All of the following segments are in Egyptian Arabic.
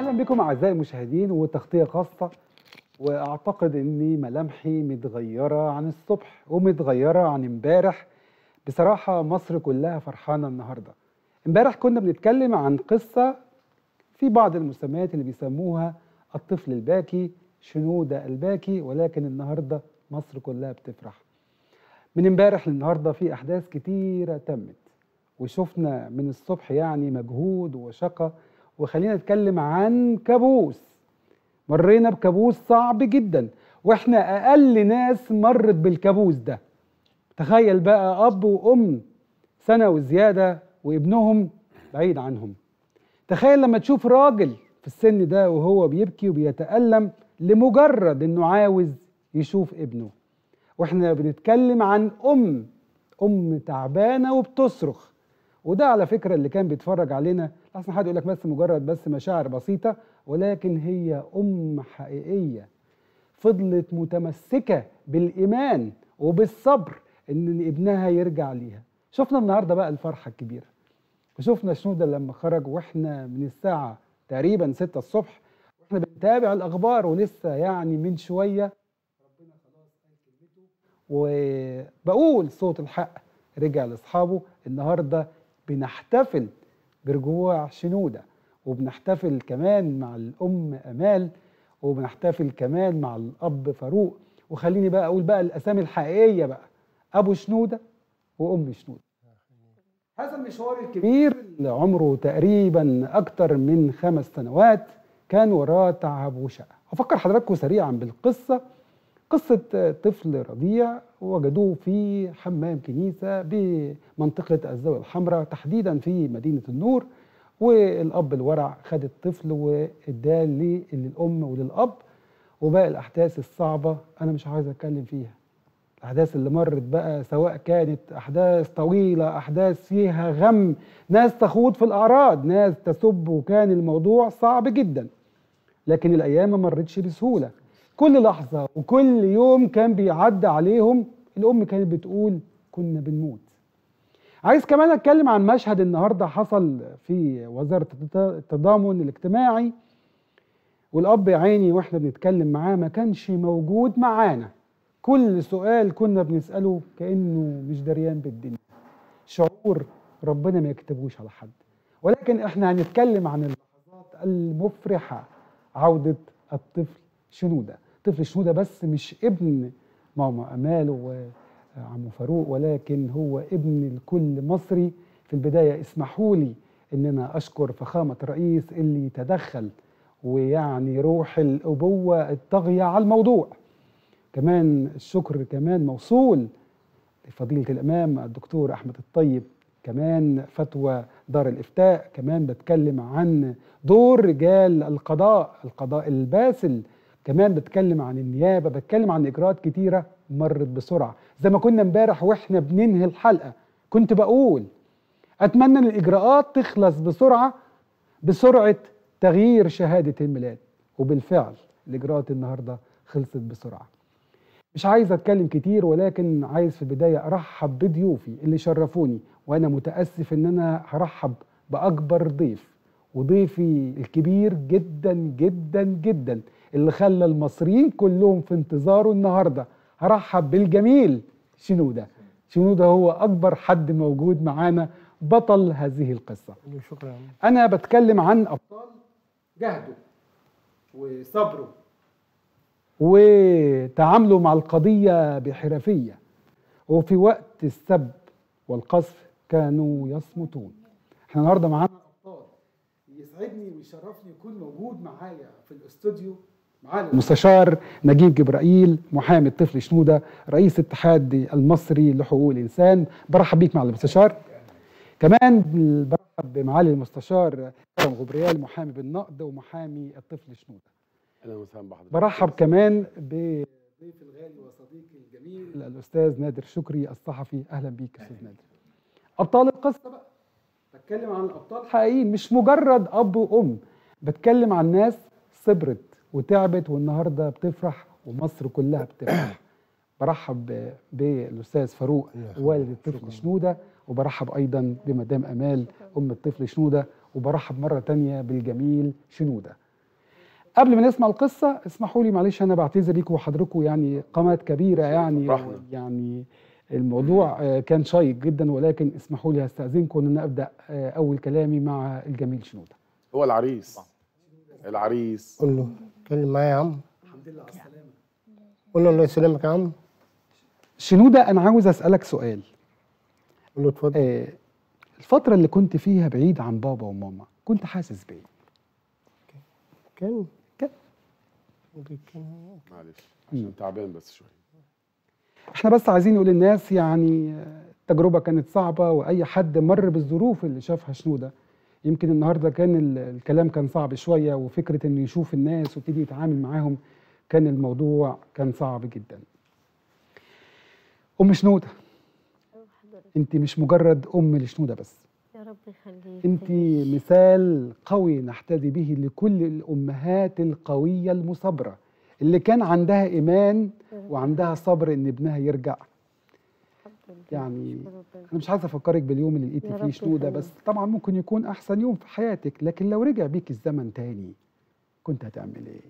اهلا بكم اعزائي المشاهدين وتغطيه خاصه واعتقد اني ملامحي متغيره عن الصبح ومتغيره عن امبارح بصراحه مصر كلها فرحانه النهارده امبارح كنا بنتكلم عن قصه في بعض المسميات اللي بيسموها الطفل الباكي شنودة الباكي ولكن النهارده مصر كلها بتفرح من امبارح للنهارده في احداث كتيره تمت وشفنا من الصبح يعني مجهود وشقة وخلينا نتكلم عن كابوس مرينا بكابوس صعب جدا واحنا اقل ناس مرت بالكابوس ده تخيل بقى اب وام سنه وزياده وابنهم بعيد عنهم تخيل لما تشوف راجل في السن ده وهو بيبكي وبيتألم لمجرد انه عاوز يشوف ابنه واحنا بنتكلم عن ام ام تعبانه وبتصرخ وده على فكره اللي كان بيتفرج علينا احسن حد يقول لك بس مجرد بس مشاعر بسيطه ولكن هي ام حقيقيه فضلت متمسكه بالايمان وبالصبر ان ابنها يرجع ليها شفنا النهارده بقى الفرحه الكبيره وشفنا شنودة لما خرج واحنا من الساعه تقريبا 6 الصبح واحنا بنتابع الاخبار ولسه يعني من شويه ربنا خلاص قال كلمته وبقول صوت الحق رجع لاصحابه النهارده بنحتفل برجوع شنودة وبنحتفل كمان مع الأم أمال وبنحتفل كمان مع الأب فاروق وخليني بقى أقول بقى الأسامي الحقيقية بقى أبو شنودة وأم شنودة هذا المشوار الكبير اللي عمره تقريبا أكتر من خمس سنوات كان وراه تعب وشقة أفكر حضراتكم سريعا بالقصة قصة طفل رضيع وجدوه في حمام كنيسة بمنطقة الزاوية الحمراء تحديدا في مدينة النور والأب الورع خد الطفل واداه للأم وللأب وباقي الأحداث الصعبة أنا مش عايز أتكلم فيها الأحداث اللي مرت بقى سواء كانت أحداث طويلة أحداث فيها غم ناس تخوض في الأعراض ناس تسب وكان الموضوع صعب جدا لكن الأيام ما مرتش بسهولة كل لحظة وكل يوم كان بيعدي عليهم الأم كانت بتقول كنا بنموت عايز كمان أتكلم عن مشهد النهاردة حصل في وزارة التضامن الاجتماعي والأب يا عيني وإحنا بنتكلم معاه ما كانش موجود معانا كل سؤال كنا بنسأله كأنه مش دريان بالدنيا شعور ربنا ما يكتبوش على حد ولكن إحنا هنتكلم عن اللحظات المفرحة عودة الطفل شنودة طفل شنودة بس مش ابن ماما أمال وعمو فاروق ولكن هو ابن لكل مصري في البداية اسمحوا لي ان انا اشكر فخامة الرئيس اللي تدخل ويعني روح الأبوة الطاغية على الموضوع كمان الشكر كمان موصول لفضيلة الإمام الدكتور أحمد الطيب كمان فتوى دار الإفتاء كمان بتكلم عن دور رجال القضاء القضاء الباسل كمان بتكلم عن النيابه بتكلم عن اجراءات كتيره مرت بسرعه زي ما كنا امبارح واحنا بننهي الحلقه كنت بقول اتمنى ان الاجراءات تخلص بسرعه بسرعه تغيير شهاده الميلاد وبالفعل الاجراءات النهارده خلصت بسرعه مش عايز اتكلم كتير ولكن عايز في البدايه ارحب بضيوفي اللي شرفوني وانا متاسف ان انا هرحب باكبر ضيف وضيفي الكبير جدا جدا جدا اللي خلى المصريين كلهم في انتظاره النهارده هرحب بالجميل شنوده شنوده هو اكبر حد موجود معانا بطل هذه القصه شكرا انا بتكلم عن ابطال جهده وصبره وتعامله مع القضيه بحرفيه وفي وقت السب والقذف كانوا يصمتون احنا النهارده معانا ابطال يسعدني ويشرفني يكون موجود معايا في الاستوديو معانا المستشار نجيب جبرائيل محامي الطفل شنوده رئيس الاتحاد المصري لحقوق الانسان برحب بيك مع المستشار كمان برحب بمعالي المستشار كرم غبريال محامي بالنقد ومحامي الطفل شنوده اهلا وسهلا بحضرتك برحب كمان بضيف الغالي وصديقي الجميل الاستاذ نادر شكري الصحفي اهلا بيك استاذ نادر ابطال القصه بقى بتكلم عن الابطال حقيقيين مش مجرد اب وام بتكلم عن ناس صبرت وتعبت والنهارده بتفرح ومصر كلها بتفرح برحب بالاستاذ فاروق والد الطفل شنوده وبرحب ايضا بمدام امال ام الطفل شنوده وبرحب مره تانية بالجميل شنوده قبل ما نسمع القصه اسمحوا لي معلش انا بعتذر ليكم وحضراتكم يعني قامات كبيره يعني رحمة. يعني الموضوع آه، كان شيق جدا ولكن اسمحوا لي هستاذنكم ان انا ابدا آه، اول كلامي مع الجميل شنوده هو العريس العريس قول له اتكلم معايا يا عم الحمد لله على السلامه قول له الله يسلمك يا عم شنوده انا عاوز اسالك سؤال قول له اتفضل آه، الفتره اللي كنت فيها بعيد عن بابا وماما كنت حاسس بايه كان كان. كان معلش عشان تعبان بس شويه احنا بس عايزين نقول للناس يعني آه، التجربه كانت صعبه واي حد مر بالظروف اللي شافها شنوده يمكن النهارده كان ال- الكلام كان صعب شويه وفكره انه يشوف الناس ويبتدي يتعامل معاهم كان الموضوع كان صعب جدا. ام شنوده انت مش مجرد ام لشنوده بس يا رب يخليك انت مثال قوي نحتذي به لكل الامهات القويه المصابره اللي كان عندها ايمان وعندها صبر ان ابنها يرجع الحمد لله. يعني شكر ربنا. انا مش عايز افكرك باليوم اللي يا لقيتي فيه رب شنوده يخليك. بس طبعا ممكن يكون احسن يوم في حياتك لكن لو رجع بيك الزمن تاني كنت هتعمل ايه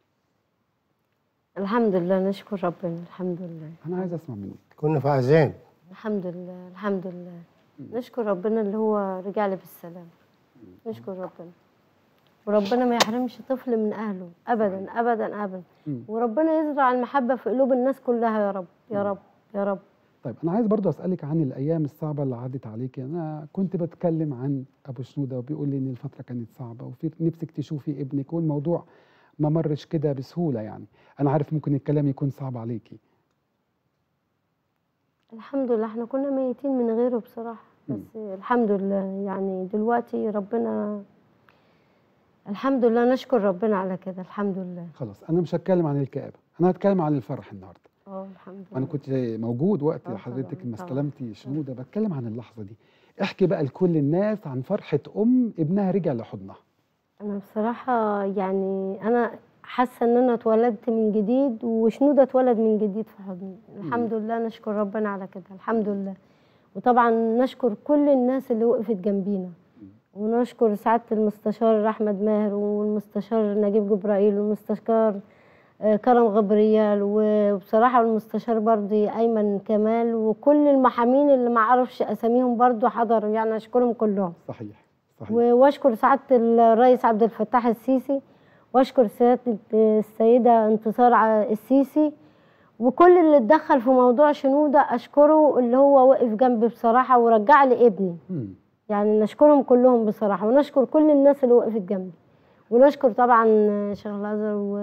الحمد لله نشكر ربنا الحمد لله انا عايز اسمع منك كنا في عذاب الحمد لله الحمد لله نشكر ربنا اللي هو رجع لي بالسلام نشكر ربنا وربنا ما يحرمش طفل من اهله ابدا ابدا ابدا مم. وربنا يزرع المحبه في قلوب الناس كلها يا رب يا رب يا رب طيب انا عايز برضو اسالك عن الايام الصعبه اللي عدت عليك انا كنت بتكلم عن ابو شنوده وبيقول لي ان الفتره كانت صعبه وفي نفسك تشوفي ابنك والموضوع ما مرش كده بسهوله يعني انا عارف ممكن الكلام يكون صعب عليكي الحمد لله احنا كنا ميتين من غيره بصراحة بس الحمد لله يعني دلوقتي ربنا الحمد لله نشكر ربنا على كده الحمد لله خلاص انا مش هتكلم عن الكآبه انا هتكلم عن الفرح النهارده اه الحمد لله وانا كنت موجود وقت آه حضرتك طبعاً، لما طبعاً. استلمتي شنوده بتكلم عن اللحظه دي احكي بقى لكل الناس عن فرحه ام ابنها رجع لحضنها انا بصراحة يعني انا حاسة ان انا اتولدت من جديد وشنودة اتولد من جديد في حضني الحمد لله نشكر ربنا على كده الحمد لله وطبعا نشكر كل الناس اللي وقفت جنبينا ونشكر سعادة المستشار أحمد ماهر والمستشار نجيب جبرائيل والمستشار آه، كرم غبريال وبصراحة المستشار برضي أيمن كمال وكل المحامين اللي ما أعرفش أساميهم برضو حضروا يعني أشكرهم كلهم صحيح صحيح و- واشكر سعاده الرئيس عبد الفتاح السيسي واشكر سياده السيده انتصار ع- السيسي وكل اللي اتدخل في موضوع شنوده اشكره اللي هو وقف جنبي بصراحه ورجع لي ابني مم. يعني نشكرهم كلهم بصراحه ونشكر كل الناس اللي وقفت جنبي ونشكر طبعا شيخ الازهر و...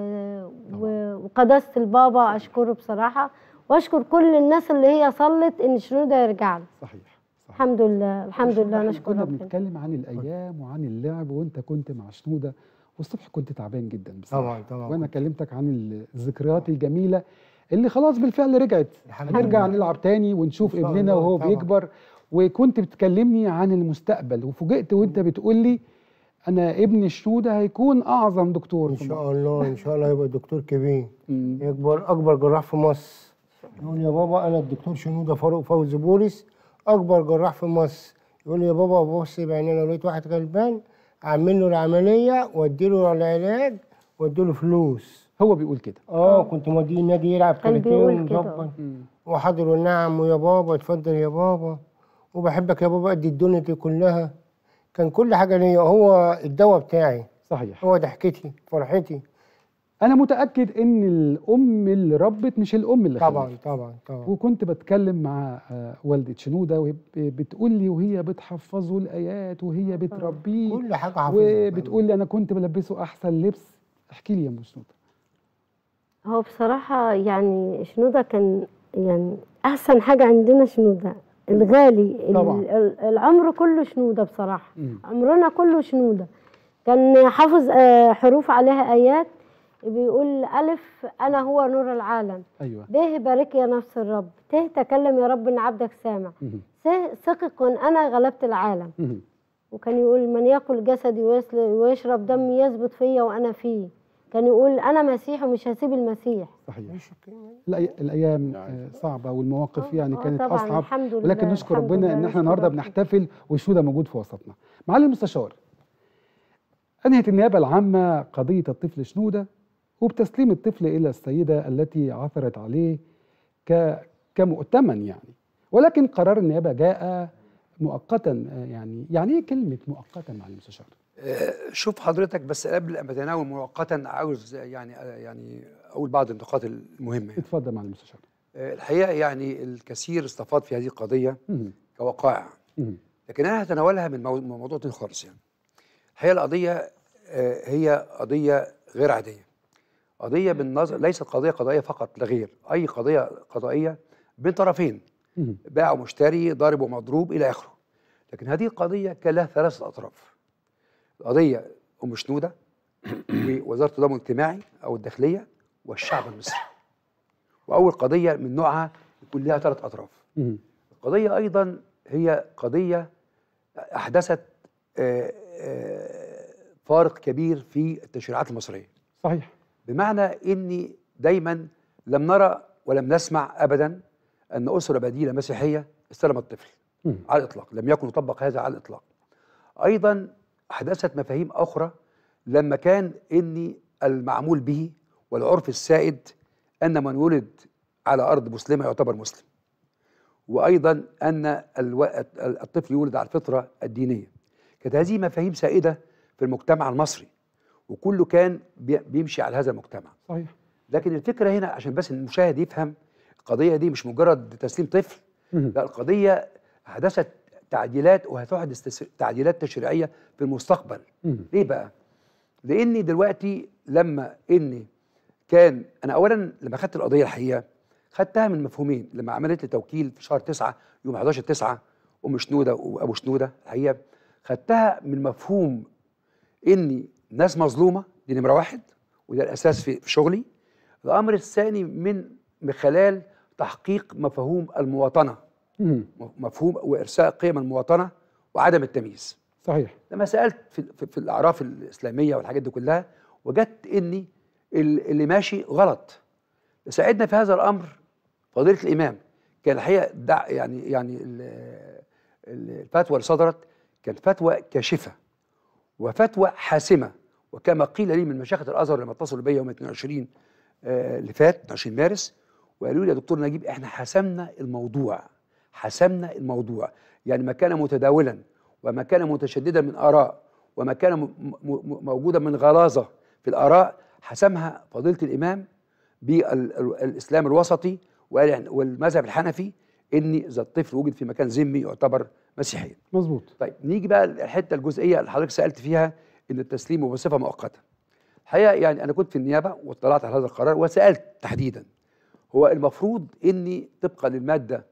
و... وقداسه البابا اشكره بصراحه واشكر كل الناس اللي هي صلت ان شنوده يرجع لي صحيح صحيح الحمد لله الحمد لله إحنا نشكر كنا ربنا بنتكلم عن الايام وعن اللعب وانت كنت مع شنوده والصبح كنت تعبان جدا بصراحه طبعا طبعا وانا كلمتك عن الذكريات الجميله اللي خلاص بالفعل رجعت الحمد هنرجع لله. نلعب تاني ونشوف إن شاء ابننا الله، وهو طبعا. بيكبر وكنت بتكلمني عن المستقبل وفوجئت وانت بتقول لي انا ابن شنوده هيكون اعظم دكتور ان في شاء مصر. الله ان شاء الله يبقى دكتور كبير مم. يكبر اكبر جراح في مصر يقول يا بابا انا الدكتور شنوده فاروق فوزي بولس اكبر جراح في مصر يقول لي يا بابا ببص بعينينا لو لقيت واحد غلبان اعمل له العمليه وادي له العلاج وادي له فلوس هو بيقول كده اه كنت موديه النادي يلعب كان كاراتيه بيقول كده. ومظبط مم. وحضروا نعم ويا بابا اتفضل يا بابا وبحبك يا بابا قد الدنيا دي كلها كان كل حاجه ليا هو الدواء بتاعي صحيح هو ضحكتي فرحتي انا متاكد ان الام اللي ربت مش الام اللي طبعا خلفت. طبعا طبعا وكنت بتكلم مع آه، والدة شنودة وهي ب- بتقول لي وهي بتحفظه الآيات وهي بتربيه كل حاجه حافظها وبتقول لي أنا كنت بلبسه أحسن لبس احكي لي يا أم شنودة هو بصراحة يعني شنودة كان يعني أحسن حاجة عندنا شنودة الغالي ال- طبعاً. ال- العمر كله شنودة بصراحة مم. عمرنا كله شنودة كان حافظ آه، حروف عليها آيات بيقول ألف أنا هو نور العالم أيوه ب بارك يا نفس الرب ت تكلم يا رب إن عبدك سامع مهم. س ثقق أنا غلبت العالم مهم. وكان يقول من ياكل جسدي ويسل- ويشرب دمي يثبت فيا وأنا فيه كان يقول أنا مسيح ومش هسيب المسيح صحيح مش الكلمة. الأي- الأيام يعني. آه، صعبة والمواقف آه، يعني آه، كانت طبعاً، أصعب الحمد لله ولكن نشكر الحمد ربنا لله، إن نشكر إحنا النهاردة ربنا. بنحتفل وشنودة موجود في وسطنا معالي المستشار أنهت النيابة العامة قضية الطفل شنودة وبتسليم الطفل إلى السيدة التي عثرت عليه ك... كمؤتمن يعني ولكن قرار النيابة جاء مؤقتا آه، يعني يعني ايه كلمة مؤقتا مع المستشار؟ آه، شوف حضرتك بس قبل ما اتناول مؤقتا عاوز يعني يعني اقول بعض النقاط المهمه يعني. اتفضل مع المستشار آه، الحقيقه يعني الكثير استفاض في هذه القضيه مم. كوقائع مم. لكن انا هتناولها من مو- من موضوع تاني خالص يعني الحقيقه القضيه آه، هي قضيه غير عاديه قضيه بالنظر ليست قضيه قضائيه فقط لا غير اي قضيه قضائيه بين طرفين مم. باع ومشتري ضارب ومضروب الى اخره لكن هذه القضيه كان لها ثلاثه اطراف القضيه ام شنوده ووزاره التضامن الاجتماعي او الداخليه والشعب المصري واول قضيه من نوعها يكون لها ثلاث اطراف مم. القضيه ايضا هي قضيه احدثت آه، آه، فارق كبير في التشريعات المصريه صحيح بمعنى اني دايما لم نرى ولم نسمع ابدا ان اسره بديله مسيحيه استلمت طفل مم. على الاطلاق لم يكن يطبق هذا على الاطلاق ايضا احدثت مفاهيم اخرى لما كان اني المعمول به والعرف السائد ان من ولد على ارض مسلمه يعتبر مسلم وايضا ان الو... الطفل يولد على الفطره الدينيه كانت هذه مفاهيم سائده في المجتمع المصري وكله كان بي- بيمشي على هذا المجتمع صحيح لكن الفكره هنا عشان بس المشاهد يفهم القضيه دي مش مجرد تسليم طفل مم. لا القضيه حدثت تعديلات وهتحدث تس- تعديلات تشريعيه في المستقبل مم. ليه بقى لاني دلوقتي لما اني كان انا اولا لما خدت القضيه الحقيقه خدتها من مفهومين لما عملت لي توكيل في شهر 9 يوم 11 9 ام شنوده وابو شنوده الحقيقه خدتها من مفهوم اني ناس مظلومه دي نمره واحد وده الاساس في في شغلي الامر الثاني من من خلال تحقيق مفهوم المواطنه مم. مفهوم وارساء قيم المواطنه وعدم التمييز صحيح لما سالت في, في, في الاعراف الاسلاميه والحاجات دي كلها وجدت اني ال- اللي ماشي غلط ساعدنا في هذا الامر فضيله الامام كان الحقيقه دع يعني يعني ال- ال- الفتوى اللي صدرت كانت فتوى كاشفه وفتوى حاسمه وكما قيل لي من مشايخ الازهر لما اتصلوا بي يوم 22 آه، اللي فات 22 مارس وقالوا لي يا دكتور نجيب احنا حسمنا الموضوع حسمنا الموضوع يعني ما كان متداولا وما كان متشددا من اراء وما كان م- م- م- موجودا من غلاظه في الاراء حسمها فضيله الامام بالاسلام الوسطي وقال إحنا- والمذهب الحنفي ان اذا الطفل وجد في مكان ذمي يعتبر مسيحيا مظبوط طيب نيجي بقى الحته الجزئيه اللي حضرتك سالت فيها ان التسليم هو بصفه مؤقته. الحقيقه يعني انا كنت في النيابه واطلعت على هذا القرار وسالت تحديدا هو المفروض اني طبقا للماده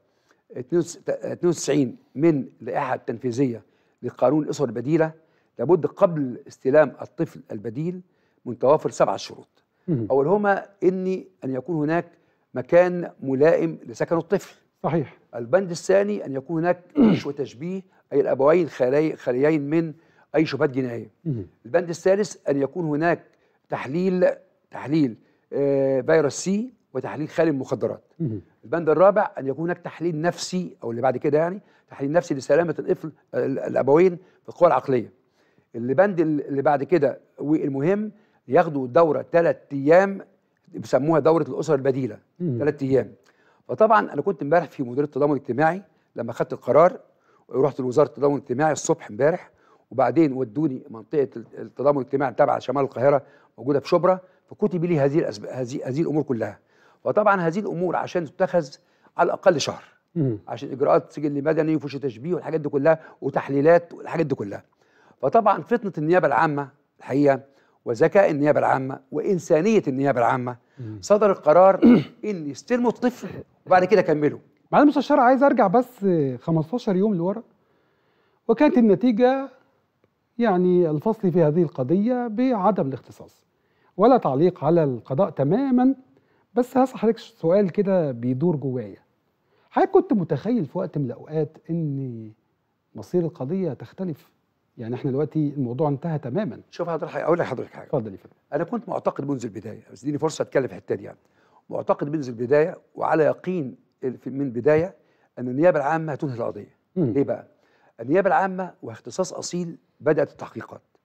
92 من اللائحه التنفيذيه لقانون الاسر البديله لابد قبل استلام الطفل البديل من توافر سبعه شروط. مم. اولهما اني ان يكون هناك مكان ملائم لسكن الطفل. صحيح البند الثاني ان يكون هناك غش وتشبيه اي الابوين خالي خاليين من اي شبهات جنائيه. مم. البند الثالث ان يكون هناك تحليل تحليل آه، فيروس سي وتحليل خالي من المخدرات. مم. البند الرابع ان يكون هناك تحليل نفسي او اللي بعد كده يعني تحليل نفسي لسلامه الطفل ال- الابوين في القوى العقليه. اللي بند اللي بعد كده والمهم ياخدوا دوره ثلاث ايام بيسموها دوره الاسره البديله مم. ثلاث ايام. فطبعا انا كنت امبارح في مديريه التضامن الاجتماعي لما خدت القرار رحت لوزاره التضامن الاجتماعي الصبح امبارح وبعدين ودوني منطقه التضامن الاجتماعي تبع شمال القاهره موجوده في شبرا فكتب لي هذه الأسب... هذه هذه الامور كلها فطبعا هذه الامور عشان تتخذ على الاقل شهر مم. عشان اجراءات سجل مدني وفش تشبيه والحاجات دي كلها وتحليلات والحاجات دي كلها فطبعا فطنه النيابه العامه الحقيقه وذكاء النيابه العامه وانسانيه النيابه العامه صدر القرار ان يستلموا الطفل وبعد كده كملوا معالي المستشار عايز ارجع بس 15 يوم لورا وكانت النتيجه يعني الفصل في هذه القضيه بعدم الاختصاص ولا تعليق على القضاء تماما بس هسأل حضرتك سؤال كده بيدور جوايا حضرتك كنت متخيل في وقت من الاوقات ان مصير القضيه تختلف يعني احنا دلوقتي الموضوع انتهى تماما شوف حضرتك اقول لحضرتك حاجه اتفضل يا فندم انا كنت معتقد منذ البدايه بس اديني فرصه اتكلم في الحته دي يعني معتقد منذ البدايه وعلى يقين في- من البدايه ان النيابه العامه هتنهي القضيه مم. ليه بقى؟ النيابه العامه واختصاص اصيل بدات التحقيقات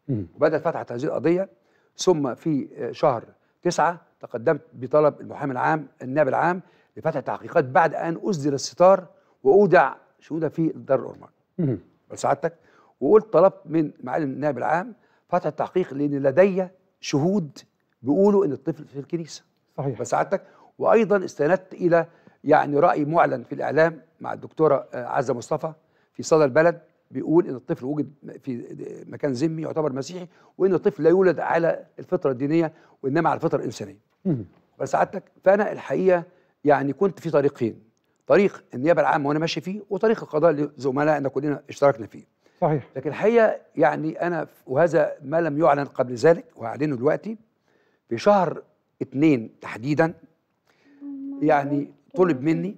مم. وبدأت فتحت هذه القضية ثم في آه، شهر تسعة تقدمت بطلب المحامي العام النائب العام لفتح تحقيقات بعد أن أسدل الستار وأودع شهودة في دار الأورمان مم. بل سعادتك وقلت طلبت من معالي النائب العام فتح التحقيق لأن لدي شهود بيقولوا إن الطفل في الكنيسة صحيح بل سعادتك وأيضا استندت إلى يعني رأي معلن في الإعلام مع الدكتورة آه، عزة مصطفى في صدى البلد بيقول ان الطفل وجد في مكان ذمي يعتبر مسيحي وان الطفل لا يولد على الفطره الدينيه وانما على الفطره الانسانيه. مم. بس سعادتك فانا الحقيقه يعني كنت في طريقين طريق النيابه العامه وانا ماشي فيه وطريق القضاء اللي زملائنا كلنا اشتركنا فيه. صحيح لكن الحقيقه يعني انا وهذا ما لم يعلن قبل ذلك وأعلنه دلوقتي في شهر اثنين تحديدا يعني طلب مني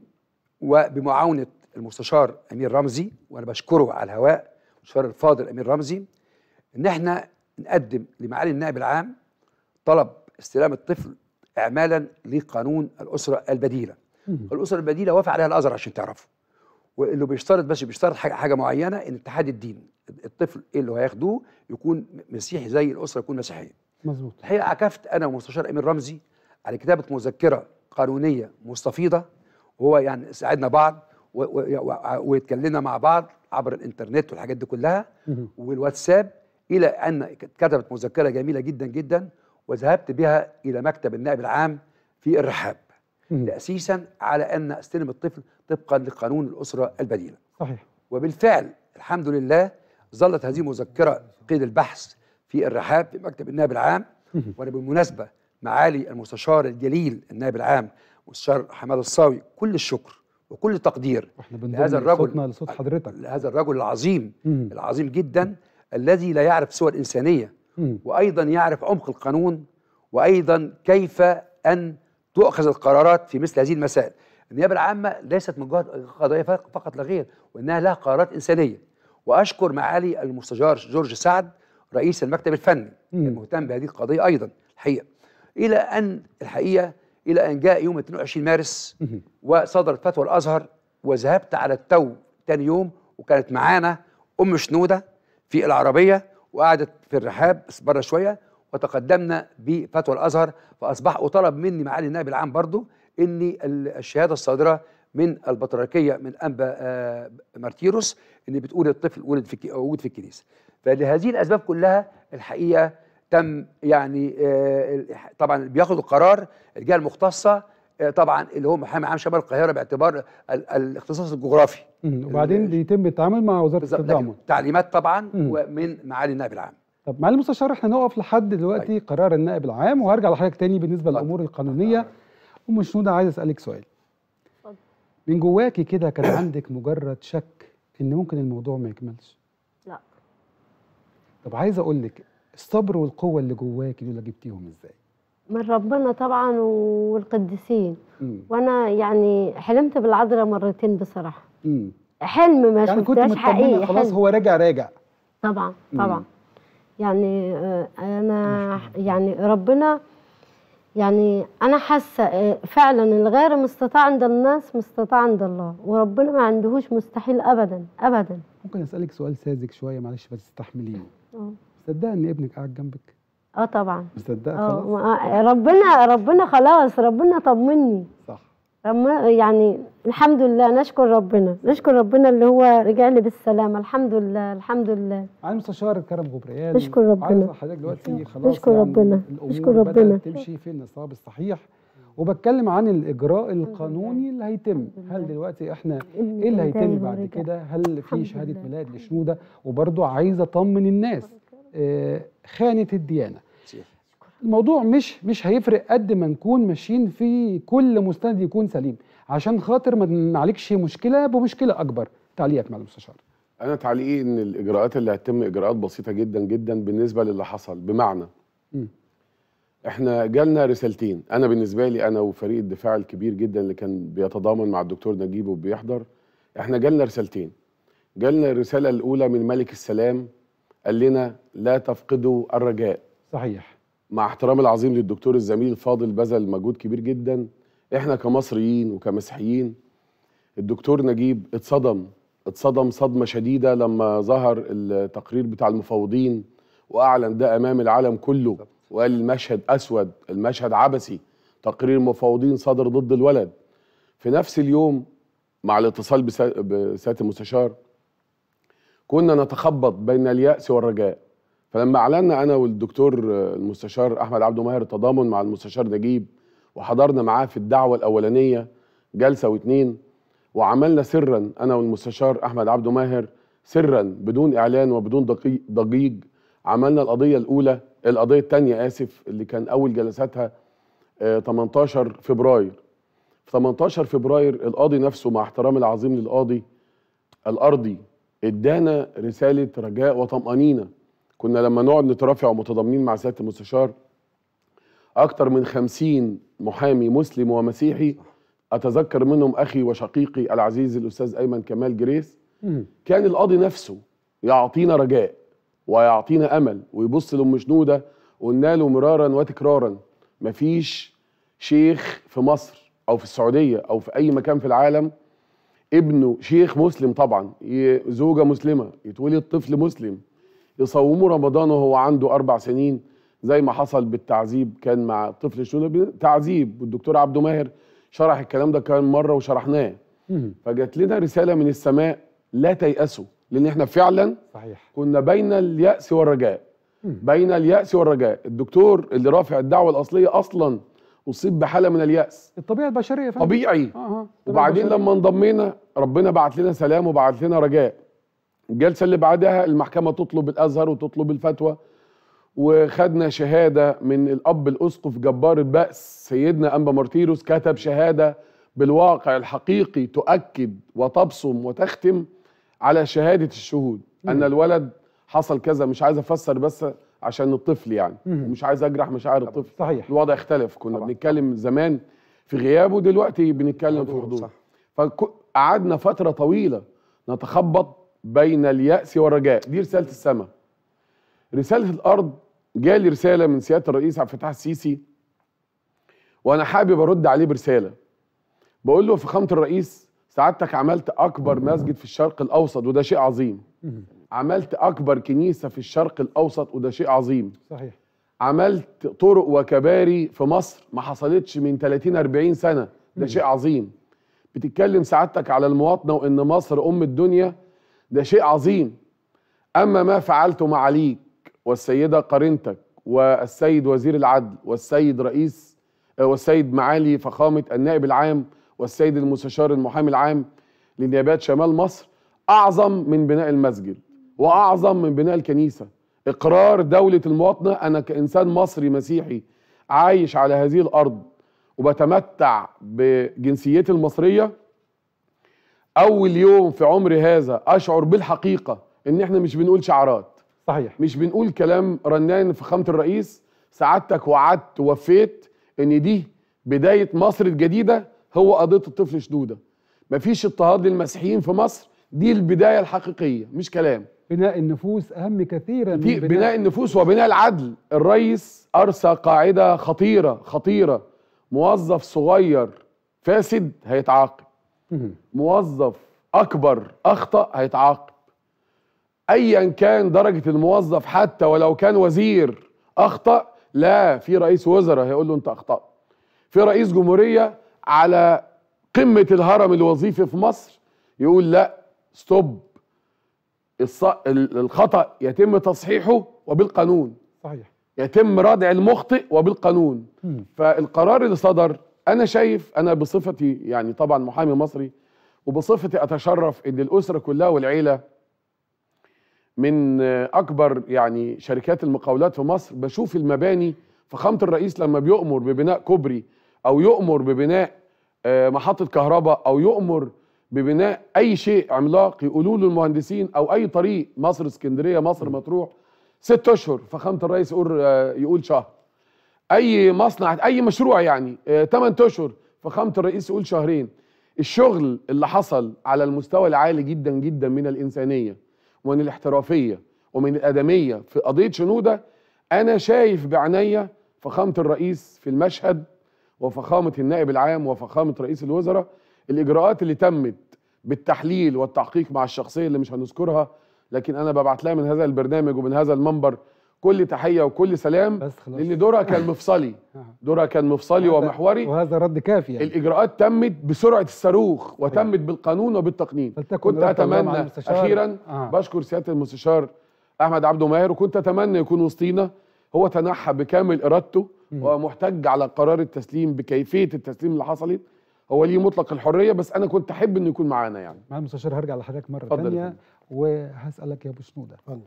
وبمعاونه المستشار امير رمزي وانا بشكره على الهواء المستشار الفاضل امير رمزي ان احنا نقدم لمعالي النائب العام طلب استلام الطفل اعمالا لقانون الاسره البديله. مم. الاسره البديله وافق عليها الازهر عشان تعرفوا. واللي بيشترط بس بيشترط حاجه حاجه معينه ان اتحاد الدين الطفل اللي هياخدوه يكون مسيحي زي الاسره يكون مسيحيه. مظبوط الحقيقه عكفت انا ومستشار امين رمزي على كتابه مذكره قانونيه مستفيضه وهو يعني ساعدنا بعض و- و- و- واتكلمنا مع بعض عبر الانترنت والحاجات دي كلها مم. والواتساب الى ان كتبت مذكره جميله جدا جدا وذهبت بها الى مكتب النائب العام في الرحاب مم. تاسيسا على ان استلم الطفل طبقا لقانون الاسره البديله صحيح وبالفعل الحمد لله ظلت هذه المذكره قيد البحث في الرحاب في مكتب النائب العام مهم. وانا بالمناسبه معالي المستشار الجليل النائب العام مستشار حماد الصاوي كل الشكر وكل التقدير واحنا بنضم لهذا الرجل صوتنا لصوت حضرتك لهذا الرجل العظيم مم. العظيم جدا الذي لا يعرف سوى الانسانيه مم. وايضا يعرف عمق القانون وايضا كيف ان تؤخذ القرارات في مثل هذه المسائل. النيابه العامه ليست مجرد قضايا فق- فقط لا غير وانها لها قرارات انسانيه. واشكر معالي المستشار جورج سعد رئيس المكتب الفني مم. المهتم بهذه القضيه ايضا الحقيقه. الى ان الحقيقه الى ان جاء يوم 22 مارس مهم. وصدرت فتوى الازهر وذهبت على التو تاني يوم وكانت معانا ام شنوده في العربيه وقعدت في الرحاب بس بره شويه وتقدمنا بفتوى الازهر فاصبح وطلب مني معالي النائب العام برضو اني ال- الشهاده الصادره من البطريركيه من انبا آه، مارتيروس اللي بتقول الطفل ولد في الك- وجود في الكنيسه فلهذه الاسباب كلها الحقيقه تم يعني آه، ال- طبعا بياخد القرار الجهه المختصه آه، طبعا اللي هو محامي عام شمال القاهره باعتبار ال- الاختصاص الجغرافي مم. وبعدين ال- بيتم التعامل مع وزاره بالظبط التضامن لكن تعليمات طبعا مم. ومن معالي النائب العام طب معالي المستشار احنا نقف لحد دلوقتي قرار النائب العام وهرجع لحضرتك تاني بالنسبه للامور القانونيه ام شنوده عايز اسالك سؤال اتفضل. من جواكي كده كان عندك مجرد شك ان ممكن الموضوع ما يكملش لا طب عايز اقول لك الصبر والقوه اللي جواكي دول جبتيهم ازاي من ربنا طبعا والقديسين مم. وانا يعني حلمت بالعذراء مرتين بصراحه مم. حلم ما يعني كنت شفتهاش مطمنه حقيقي خلاص حلم. هو راجع راجع طبعا مم. طبعا يعني آه، انا يعني ربنا يعني انا حاسه آه، فعلا الغير مستطاع عند الناس مستطاع عند الله وربنا ما عندهوش مستحيل ابدا ابدا ممكن اسالك سؤال ساذج شويه معلش بس تستحمليني اه مصدقه ان ابنك قاعد جنبك اه طبعا مصدقه اه خلاص ما- ربنا ربنا خلاص ربنا طمني صح ربنا يعني الحمد لله نشكر ربنا نشكر ربنا اللي هو رجع لي بالسلامه الحمد لله الحمد لله على المستشار كرم غبريان نشكر ربنا. عايز حضرتك دلوقتي خلاص نشكر يعني ربنا. الامور نشكر بدأت ربنا. تمشي في النصاب الصحيح وبتكلم عن الاجراء القانوني اللي هيتم هل دلوقتي احنا ابني ايه اللي كان تايه هيتم بعد ورجع. كده هل الحمد في شهاده لله. ميلاد لشنوده وبرضه عايزه اطمن الناس آه خانه الديانه الموضوع مش مش هيفرق قد ما نكون ماشيين في كل مستند يكون سليم عشان خاطر ما نعالجش مشكله بمشكله اكبر تعليقك مع المستشار انا تعليقي ان الاجراءات اللي هتتم اجراءات بسيطه جدا جدا بالنسبه للي حصل بمعنى مم. احنا جالنا رسالتين انا بالنسبه لي انا وفريق الدفاع الكبير جدا اللي كان بيتضامن مع الدكتور نجيب وبيحضر احنا جالنا رسالتين جالنا الرساله الاولى من ملك السلام قال لنا لا تفقدوا الرجاء صحيح مع احترامي العظيم للدكتور الزميل الفاضل بذل مجهود كبير جدا احنا كمصريين وكمسيحيين الدكتور نجيب اتصدم اتصدم صدمة شديدة لما ظهر التقرير بتاع المفوضين واعلن ده امام العالم كله وقال المشهد اسود المشهد عبثي تقرير مفوضين صدر ضد الولد في نفس اليوم مع الاتصال بسا- بسياده المستشار كنا نتخبط بين اليأس والرجاء فلما اعلنا انا والدكتور آه، المستشار احمد عبد ماهر التضامن مع المستشار نجيب وحضرنا معاه في الدعوه الاولانيه جلسه واتنين وعملنا سرا انا والمستشار احمد عبد ماهر سرا بدون اعلان وبدون دقي- ضجيج عملنا القضيه الاولى القضيه الثانيه اسف اللي كان اول جلساتها آه، 18 فبراير في 18 فبراير القاضي نفسه مع احترامي العظيم للقاضي الارضي ادانا رساله رجاء وطمانينه كنا لما نقعد نترافع ومتضامنين مع سياده المستشار اكتر من خمسين محامي مسلم ومسيحي اتذكر منهم اخي وشقيقي العزيز الاستاذ ايمن كمال جريس مم. كان القاضي نفسه يعطينا رجاء ويعطينا امل ويبص لام شنوده قلنا له مرارا وتكرارا مفيش شيخ في مصر او في السعوديه او في اي مكان في العالم ابنه شيخ مسلم طبعا ي- زوجه مسلمه يتولد طفل مسلم يصوموا رمضان وهو عنده اربع سنين زي ما حصل بالتعذيب كان مع طفل شنوده تعذيب والدكتور عبده ماهر شرح الكلام ده كان مره وشرحناه مم. فجات لنا رساله من السماء لا تيأسوا لان احنا فعلا صحيح كنا بين اليأس والرجاء مم. بين اليأس والرجاء الدكتور اللي رافع الدعوه الاصليه اصلا اصيب بحاله من اليأس الطبيعه البشريه يا فندم طبيعي اه اه وبعدين الطبيعة لما انضمينا ربنا بعت لنا سلام وبعت لنا رجاء الجلسه اللي بعدها المحكمه تطلب الازهر وتطلب الفتوى وخدنا شهاده من الاب الاسقف جبار البأس سيدنا انبا مارتيروس كتب شهاده بالواقع الحقيقي تؤكد وتبصم وتختم على شهاده الشهود ان الولد حصل كذا مش عايز افسر بس عشان الطفل يعني مم. ومش عايز اجرح مشاعر الطفل صحيح الوضع اختلف كنا طبعا. بنتكلم زمان في غيابه دلوقتي بنتكلم في حضور، حضور صح. فقعدنا فترة طويلة نتخبط بين اليأس والرجاء دي رسالة السماء رسالة الأرض جالي رسالة من سيادة الرئيس عبد الفتاح السيسي وأنا حابب أرد عليه برسالة بقول له فخامة الرئيس سعادتك عملت أكبر مسجد في الشرق الأوسط وده شيء عظيم مم. عملت أكبر كنيسة في الشرق الأوسط وده شيء عظيم صحيح عملت طرق وكباري في مصر ما حصلتش من 30 40 سنه ده شيء عظيم بتتكلم سعادتك على المواطنه وان مصر ام الدنيا ده شيء عظيم اما ما فعلته مع عليك والسيده قرينتك والسيد وزير العدل والسيد رئيس آه، والسيد معالي فخامه النائب العام والسيد المستشار المحامي العام لنيابات شمال مصر اعظم من بناء المسجد واعظم من بناء الكنيسه اقرار دوله المواطنه انا كانسان مصري مسيحي عايش على هذه الارض وبتمتع بجنسيتي المصريه اول يوم في عمري هذا اشعر بالحقيقه ان احنا مش بنقول شعارات صحيح مش بنقول كلام رنان فخامه الرئيس سعادتك وعدت ووفيت ان دي بدايه مصر الجديده هو قضيه الطفل شدوده مفيش اضطهاد للمسيحيين في مصر دي البدايه الحقيقيه مش كلام بناء النفوس اهم كثيرا من في بناء النفوس وبناء العدل الرئيس ارسى قاعده خطيره خطيره موظف صغير فاسد هيتعاقب مم. موظف اكبر اخطا هيتعاقب ايا كان درجه الموظف حتى ولو كان وزير اخطا لا في رئيس وزراء هيقول له انت اخطات في رئيس جمهوريه على قمه الهرم الوظيفي في مصر يقول لا ستوب الص... ال- الخطا يتم تصحيحه وبالقانون صحيح يتم ردع المخطئ وبالقانون مم. فالقرار اللي صدر انا شايف انا بصفتي يعني طبعا محامي مصري وبصفتي اتشرف ان الاسره كلها والعيله من اكبر يعني شركات المقاولات في مصر بشوف المباني فخامه الرئيس لما بيؤمر ببناء كوبري او يؤمر ببناء آه، محطه كهرباء او يؤمر ببناء اي شيء عملاق يقولوا له المهندسين او اي طريق مصر اسكندريه مصر مطروح ست اشهر فخامه الرئيس يقول آه، يقول شهر اي مصنع اي مشروع يعني 8 اشهر فخامه الرئيس يقول شهرين الشغل اللي حصل على المستوى العالي جدا جدا من الانسانيه ومن الاحترافيه ومن الادميه في قضيه شنوده انا شايف بعينيا فخامه الرئيس في المشهد وفخامه النائب العام وفخامه رئيس الوزراء الاجراءات اللي تمت بالتحليل والتحقيق مع الشخصيه اللي مش هنذكرها لكن انا ببعت لها من هذا البرنامج ومن هذا المنبر كل تحيه وكل سلام بس خلاص لان دورها كان مفصلي آه. دورها كان مفصلي وهذا- ومحوري وهذا رد كافي يعني الاجراءات تمت بسرعه الصاروخ وتمت بالقانون وبالتقنين فلتكن كنت رحمة الله مع اتمنى المستشار. اخيرا آه. بشكر سياده المستشار احمد عبده ماهر وكنت اتمنى يكون وسطينا هو تنحى بكامل ارادته ومحتج على قرار التسليم بكيفيه التسليم اللي حصلت هو ليه مطلق الحريه بس انا كنت احب انه يكون معانا يعني مع المستشار هرجع لحضرتك مره اتفضل يا ثانيه فندم. وهسالك يا ابو شنوده اتفضل.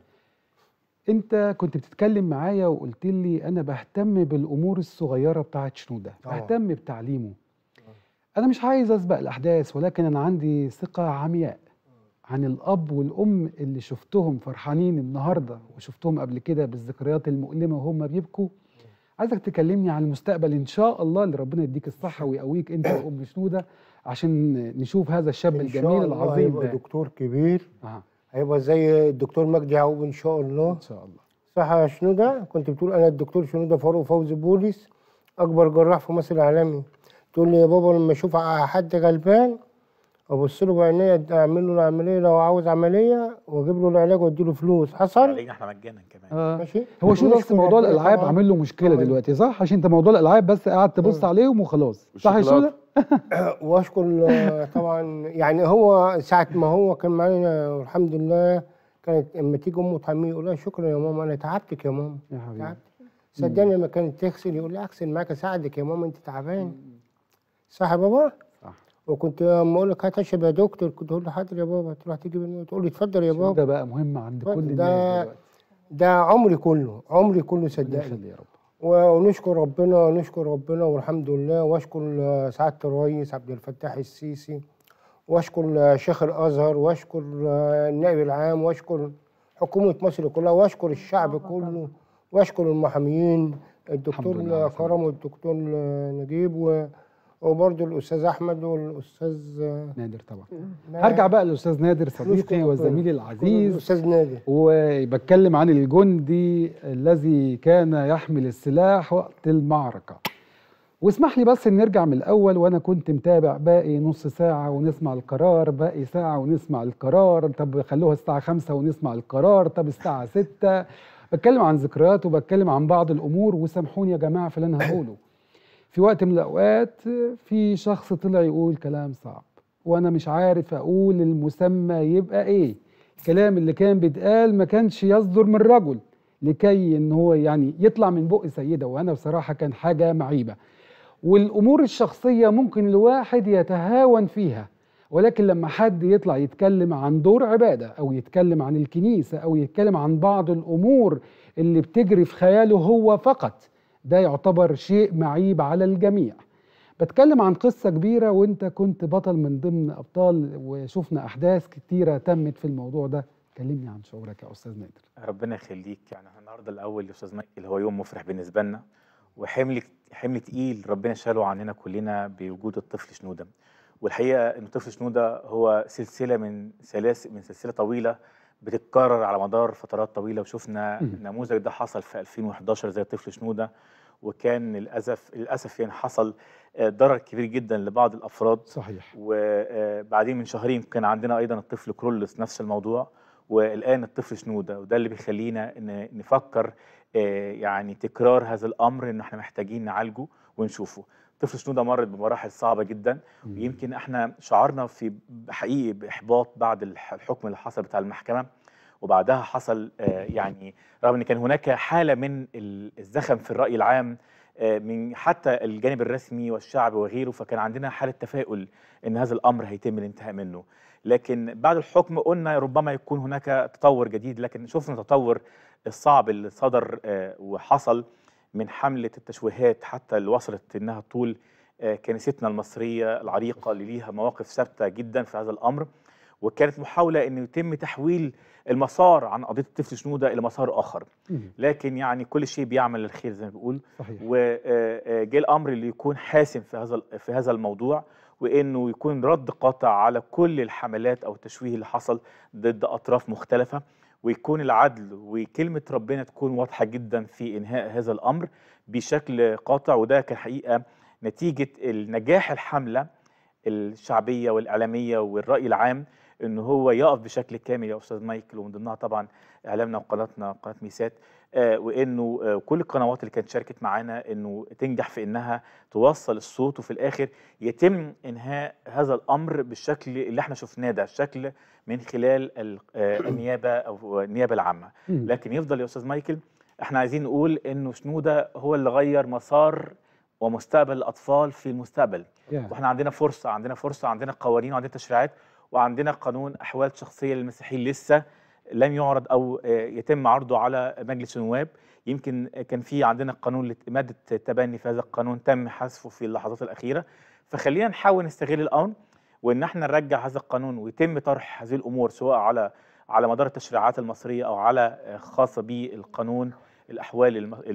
انت كنت بتتكلم معايا وقلت لي انا بهتم بالامور الصغيره بتاعت شنوده طبعا. بهتم بتعليمه انا مش عايز اسبق الاحداث ولكن انا عندي ثقه عمياء عن الاب والام اللي شفتهم فرحانين النهارده وشفتهم قبل كده بالذكريات المؤلمه وهم بيبكوا عايزك تكلمني عن المستقبل ان شاء الله اللي ربنا يديك الصحه ويقويك انت وام شنوده عشان نشوف هذا الشاب إن شاء الجميل الله العظيم هيبقى ده دكتور كبير آه. هيبقى زي الدكتور مجدي يعقوب ان شاء الله ان شاء الله صح يا شنودة كنت بتقول انا الدكتور شنودة فاروق فوزي بوليس اكبر جراح في مصر العالمي تقول لي يا بابا لما اشوف حد غلبان ابص له بعينيا اعمل له العمليه لو عاوز عمليه واجيب له العلاج وادي له فلوس حصل علينا احنا مجانا كمان آه. ماشي هو شو بس ونشكر موضوع ربنا الالعاب طبعاً. عامل له مشكله طبعاً. دلوقتي صح عشان انت موضوع الالعاب بس قاعد تبص عليهم وخلاص صح يا شو واشكر آه، طبعا يعني هو ساعه ما هو كان معانا والحمد لله كانت اما تيجي امه تحميه يقول لها شكرا يا ماما انا تعبتك يا ماما يا حبيبي تعبت صدقني لما كانت تغسل يقول لي اغسل معاك اساعدك يا ماما انت تعبان صح يا بابا؟ صح. وكنت لما اقول لك هات اشرب يا دكتور كنت اقول له حاضر يا بابا تروح تجيب المية تقول لي اتفضل يا بابا ده بقى مهم عند كل ده- الناس دلوقتي ده عمري كله عمري كله ربنا صدقني يخلي يا رب ونشكر ربنا نشكر ربنا والحمد لله واشكر آه، سعاده الرئيس عبد الفتاح السيسي واشكر آه، شيخ الازهر واشكر آه، النائب العام واشكر حكومه مصر كلها واشكر الشعب كله واشكر المحاميين الدكتور الحمد لله على كرم والدكتور آه، نجيب و- وبرضه الاستاذ احمد والاستاذ آه، نادر طبعا ما- هرجع بقى للاستاذ نادر نشكر صديقي ربنا. وزميلي العزيز الاستاذ نادر وبتكلم عن الجندي الذي كان يحمل السلاح وقت المعركة واسمح لي بس ان نرجع من الاول وانا كنت متابع باقي نص ساعة ونسمع القرار باقي ساعة ونسمع القرار طب خلوها الساعة خمسة ونسمع القرار طب الساعة ستة بتكلم عن ذكريات وبتكلم عن بعض الامور وسامحوني يا جماعة في اللي انا هقوله في وقت من الاوقات في شخص طلع يقول كلام صعب وانا مش عارف اقول المسمى يبقى ايه الكلام اللي كان بيتقال ما كانش يصدر من رجل لكي ان هو يعني يطلع من بق سيده وانا بصراحه كان حاجه معيبه والامور الشخصيه ممكن الواحد يتهاون فيها ولكن لما حد يطلع يتكلم عن دور عباده او يتكلم عن الكنيسه او يتكلم عن بعض الامور اللي بتجري في خياله هو فقط ده يعتبر شيء معيب على الجميع بتكلم عن قصة كبيرة وانت كنت بطل من ضمن أبطال وشفنا أحداث كتيرة تمت في الموضوع ده كلمني عن شعورك يا أستاذ نادر ربنا يخليك يعني إحنا النهارده الاول يا استاذ مايكل هو يوم مفرح بالنسبه لنا وحمل حمل تقيل ربنا شاله عننا كلنا بوجود الطفل شنوده والحقيقه ان الطفل شنوده هو سلسله من سلاسل من سلسله طويله بتتكرر على مدار فترات طويله وشفنا النموذج ده حصل في 2011 زي الطفل شنوده وكان للاسف للاسف يعني حصل آه، ضرر كبير جدا لبعض الافراد صحيح وبعدين من شهرين كان عندنا ايضا الطفل كرولس نفس الموضوع والان الطفل شنوده وده اللي بيخلينا ان نفكر آه، يعني تكرار هذا الامر ان احنا محتاجين نعالجه ونشوفه طفل شنوده مرت بمراحل صعبه جدا ويمكن احنا شعرنا في حقيقي باحباط بعد الح- الحكم اللي حصل بتاع المحكمه وبعدها حصل آه، يعني رغم ان كان هناك حاله من ال- الزخم في الراي العام آه، من حتى الجانب الرسمي والشعب وغيره فكان عندنا حاله تفاؤل ان هذا الامر هيتم الانتهاء منه لكن بعد الحكم قلنا ربما يكون هناك تطور جديد لكن شفنا التطور الصعب اللي صدر آه، وحصل من حمله التشويهات حتى اللي وصلت انها طول آه، كنيستنا المصريه العريقه اللي ليها مواقف ثابته جدا في هذا الامر وكانت محاوله انه يتم تحويل المسار عن قضيه الطفل شنوده الى مسار اخر مم. لكن يعني كل شيء بيعمل للخير زي ما بيقول صحيح وجاء الامر اللي يكون حاسم في هذا في هذا الموضوع وانه يكون رد قاطع على كل الحملات او التشويه اللي حصل ضد اطراف مختلفه ويكون العدل وكلمه ربنا تكون واضحه جدا في انهاء هذا الامر بشكل قاطع وده كان حقيقه نتيجه النجاح الحمله الشعبيه والاعلاميه والراي العام ان هو يقف بشكل كامل يا استاذ مايكل ومن ضمنها طبعا اعلامنا وقناتنا قناه ميسات آه، وانه آه، كل القنوات اللي كانت شاركت معانا انه تنجح في انها توصل الصوت وفي الاخر يتم انهاء هذا الامر بالشكل اللي احنا شفناه ده الشكل من خلال ال- آه، النيابه او النيابه العامه مم. لكن يفضل يا استاذ مايكل احنا عايزين نقول انه شنوده هو اللي غير مسار ومستقبل الاطفال في المستقبل يا. واحنا عندنا فرصه عندنا فرصه عندنا قوانين وعندنا تشريعات وعندنا قانون احوال شخصيه للمسيحيين لسه لم يعرض او آه، يتم عرضه على مجلس النواب يمكن كان في عندنا قانون لت- ماده التبني في هذا القانون تم حذفه في اللحظات الاخيره فخلينا نحاول نستغل الامر وان احنا نرجع هذا القانون ويتم طرح هذه الامور سواء على على مدار التشريعات المصريه او على آه، خاصه بالقانون الاحوال الم... ال...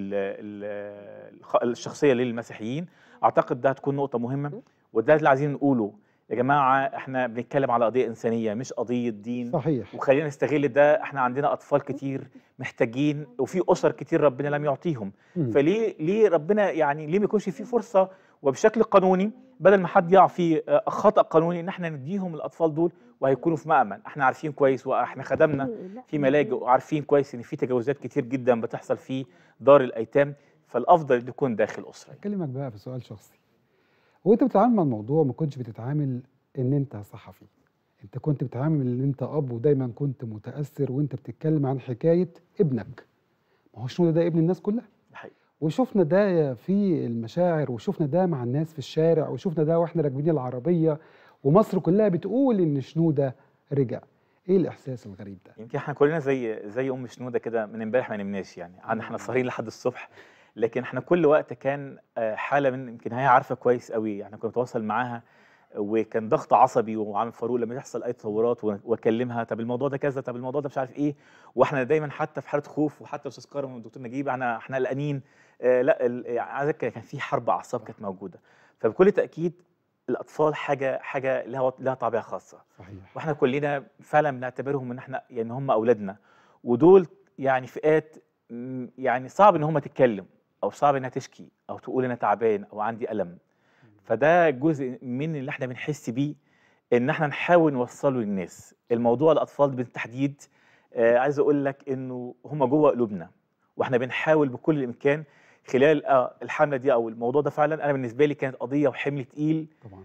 ال... الخ- الشخصيه للمسيحيين اعتقد ده هتكون نقطه مهمه وده اللي عايزين نقوله يا جماعه احنا بنتكلم على قضيه انسانيه مش قضيه دين صحيح وخلينا نستغل ده احنا عندنا اطفال كتير محتاجين وفي اسر كتير ربنا لم يعطيهم مم. فليه ليه ربنا يعني ليه ما يكونش في فرصه وبشكل قانوني بدل ما حد يقع في آه، خطا قانوني ان احنا نديهم الاطفال دول وهيكونوا في مأمن احنا عارفين كويس واحنا خدمنا في ملاجئ وعارفين كويس ان في تجاوزات كتير جدا بتحصل في دار الايتام فالافضل يكون داخل اسره اكلمك بقى في سؤال شخصي وانت بتتعامل مع الموضوع ما كنتش بتتعامل ان انت صحفي انت كنت بتتعامل ان انت اب ودايما كنت متاثر وانت بتتكلم عن حكايه ابنك ما هو شنو ده ابن الناس كلها ده حقيقي. وشفنا ده في المشاعر وشفنا ده مع الناس في الشارع وشفنا ده واحنا راكبين العربيه ومصر كلها بتقول ان شنوده رجع ايه الاحساس الغريب ده يمكن احنا كلنا زي زي ام شنوده كده من امبارح ما نمناش يعني عن احنا سهرين لحد الصبح لكن احنا كل وقت كان آه، حاله من يمكن هي عارفه كويس قوي يعني كنا بنتواصل معاها وكان ضغط عصبي وعامل فاروق لما يحصل اي تطورات و- واكلمها طب الموضوع ده كذا طب الموضوع ده مش عارف ايه واحنا دايما حتى في حاله خوف وحتى الاستاذ كرم والدكتور نجيب احنا احنا قلقانين آه لا ال- يعني عايز أذكر كان في حرب اعصاب كانت موجوده فبكل تاكيد الاطفال حاجه حاجه لها لها طابع خاصه صحيح واحنا كلنا فعلا بنعتبرهم ان احنا يعني هم اولادنا ودول يعني فئات م، يعني صعب ان هم تتكلم او صعب انها تشكي او تقول انا تعبان او عندي الم فده جزء من اللي احنا بنحس بيه ان احنا نحاول نوصله للناس الموضوع الاطفال بالتحديد آه عايز اقول لك انه هم جوه قلوبنا واحنا بنحاول بكل الامكان خلال آه الحمله دي او الموضوع ده فعلا انا بالنسبه لي كانت قضيه وحمل تقيل طبعا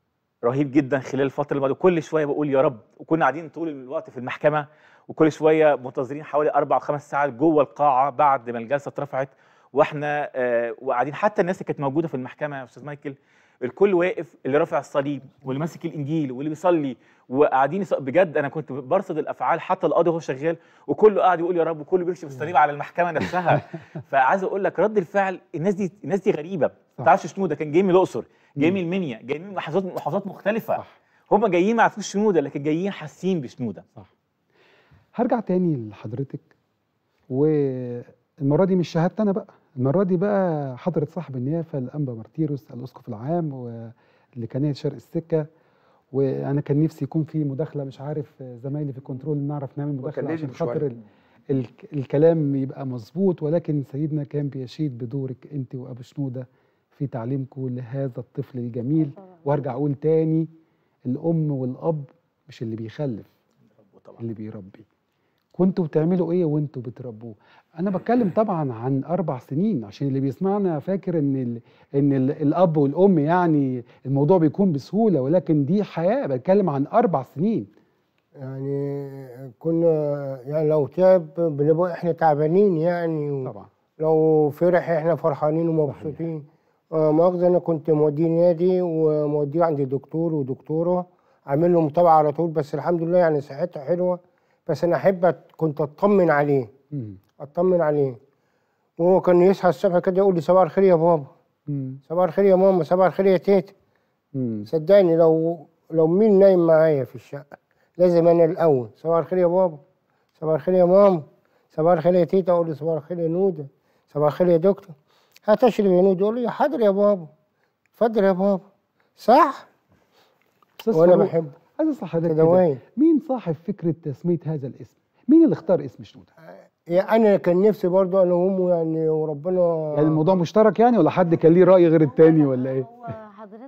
رهيب جدا خلال الفتره الماضيه كل شويه بقول يا رب وكنا قاعدين طول الوقت في المحكمه وكل شويه منتظرين حوالي اربع او خمس ساعات جوه القاعه بعد ما الجلسه اترفعت واحنا آه وقاعدين حتى الناس اللي كانت موجوده في المحكمه يا استاذ مايكل الكل واقف اللي رافع الصليب واللي ماسك الانجيل واللي بيصلي وقاعدين يص- بجد انا كنت برصد الافعال حتى القاضي وهو شغال وكله قاعد يقول يا رب وكله بيرشم الصليب على المحكمه نفسها فعايز اقول لك رد الفعل الناس دي الناس دي غريبه ما تعرفش شنو ده كان جاي من الاقصر جاي من المنيا جاي من محافظات محافظات مختلفه صح. هم جايين ما يعرفوش شنوده لكن جايين حاسين بشنوده هرجع تاني لحضرتك والمره دي مش شهادتي انا بقى المره دي بقى حضره صاحب النيافه الانبا مارتيروس الاسقف العام واللي كان شرق السكه وانا كان نفسي يكون في مداخله مش عارف زمايلي في الكنترول نعرف نعمل مداخله كان عشان نجم خاطر شوية. ال- ال- الكلام يبقى مظبوط ولكن سيدنا كان بيشيد بدورك انت وابو شنوده في تعليمكم لهذا الطفل الجميل وارجع اقول تاني الام والاب مش اللي بيخلف اللي بيربي كنتوا بتعملوا ايه وانتوا بتربوه انا بتكلم طبعا عن اربع سنين عشان اللي بيسمعنا فاكر ان ال ان ال الاب والام يعني الموضوع بيكون بسهوله ولكن دي حياه بتكلم عن اربع سنين يعني كنا يعني لو تعب بنبقى احنا تعبانين يعني و- طبعا لو فرح احنا فرحانين ومبسوطين آه مؤاخذة انا كنت موديه نادي وموديه عند دكتور ودكتوره عامل له متابعه على طول بس الحمد لله يعني صحته حلوه بس انا احب أت- كنت اطمن عليه مم. اطمن عليه وهو كان يصحى الصبح كده يقول لي صباح الخير يا بابا مم. صباح الخير يا ماما صباح الخير يا تيتا مم. صدقني لو لو مين نايم معايا في الشقه لازم انا الاول صباح الخير يا بابا صباح الخير يا ماما صباح الخير يا تيتا اقول له صباح الخير يا نوده صباح الخير يا دكتور هتشرب يا نوده يقول لي يا حاضر يا بابا اتفضل يا بابا صح أستاذ وانا فاروق، بحبه عايز اسال حضرتك كده كده وين مين صاحب فكره تسميه هذا الاسم؟ مين اللي اختار اسم شنوده؟ يعني انا كان نفسي برضه انا وامه يعني وربنا يعني الموضوع مشترك يعني ولا حد كان ليه راي غير التاني ولا ايه؟ هو حضرتك في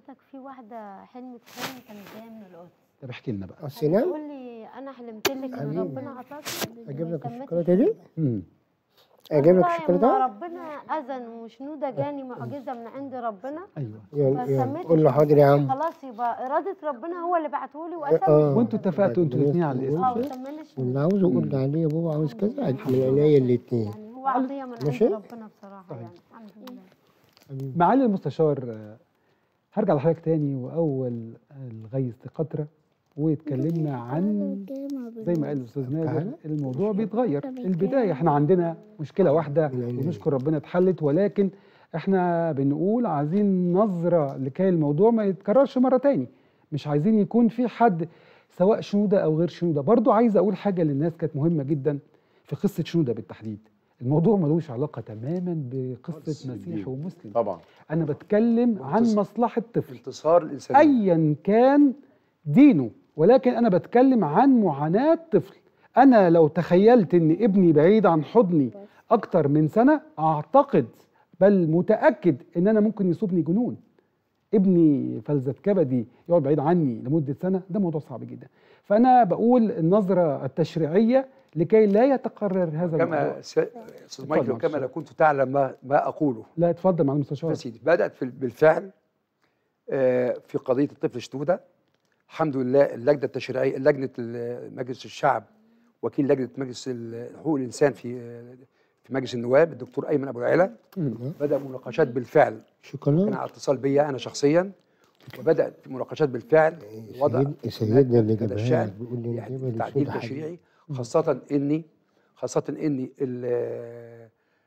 واحده حلمت حلم كانت جايه من القدس طب احكي لنا بقى السنان بتقول لي انا حلمت لك ان حبيبي. ربنا عطاكي اجيب لك وتمتي الشوكولاته دي مم. اجيب لك والله الشوكولاته لما ربنا اذن وشنوده جاني معجزه من عند ربنا ايوه يلا يلا فسميت قول له حاضر يا عم خلاص يبقى اراده ربنا هو اللي بعته لي اه واسمي وانتوا اتفقتوا انتوا الاثنين على الاسم اه وسمينا الشنودة. واللي عاوزه قول لي عليه يا بابا عاوز كذا من عينيا الاثنين يعني هو عطيه من عند ماشي؟ ربنا بصراحه صحيح. يعني الحمد لله معالي المستشار آه، هرجع لحضرتك تاني واول الغيث قطره واتكلمنا عن زي ما قال الاستاذ نادر الموضوع بيتغير البدايه احنا عندنا مشكله واحده ونشكر ربنا اتحلت ولكن احنا بنقول عايزين نظره لكي الموضوع ما يتكررش مره تاني مش عايزين يكون في حد سواء شنوده او غير شنوده برضو عايز اقول حاجه للناس كانت مهمه جدا في قصه شنوده بالتحديد الموضوع ملوش علاقه تماما بقصه مسيح ومسلم طبعا انا بتكلم عن وانتص- مصلحه طفل انتصار الانسانيه ايا كان دينه ولكن انا بتكلم عن معاناه طفل انا لو تخيلت ان ابني بعيد عن حضني اكتر من سنه اعتقد بل متاكد ان انا ممكن يصيبني جنون ابني فلذة كبدي يقعد بعيد عني لمده سنه ده موضوع صعب جدا فانا بقول النظره التشريعيه لكي لا يتكرر هذا الموضوع كما س- استاذ مايكل اتفضل وكما معلش. لو كنت تعلم ما, ما اقوله لا اتفضل مع المستشار يا سيدي بدات في بالفعل آه، في قضيه الطفل شنوده الحمد لله اللجنه التشريعيه لجنه ال- مجلس الشعب وكيل لجنه مجلس ال- حقوق الانسان في في مجلس النواب الدكتور ايمن ابو العلا بدا مناقشات بالفعل كان شوكولاته على اتصال بيا انا شخصيا وبدات في مناقشات بالفعل وضع سيد- سيدنا اللي هذا جابها الشأن لك بيقول لي يعني نجيبها لي تعديل صوت تشريعي خاصة إني خاصة إني ال-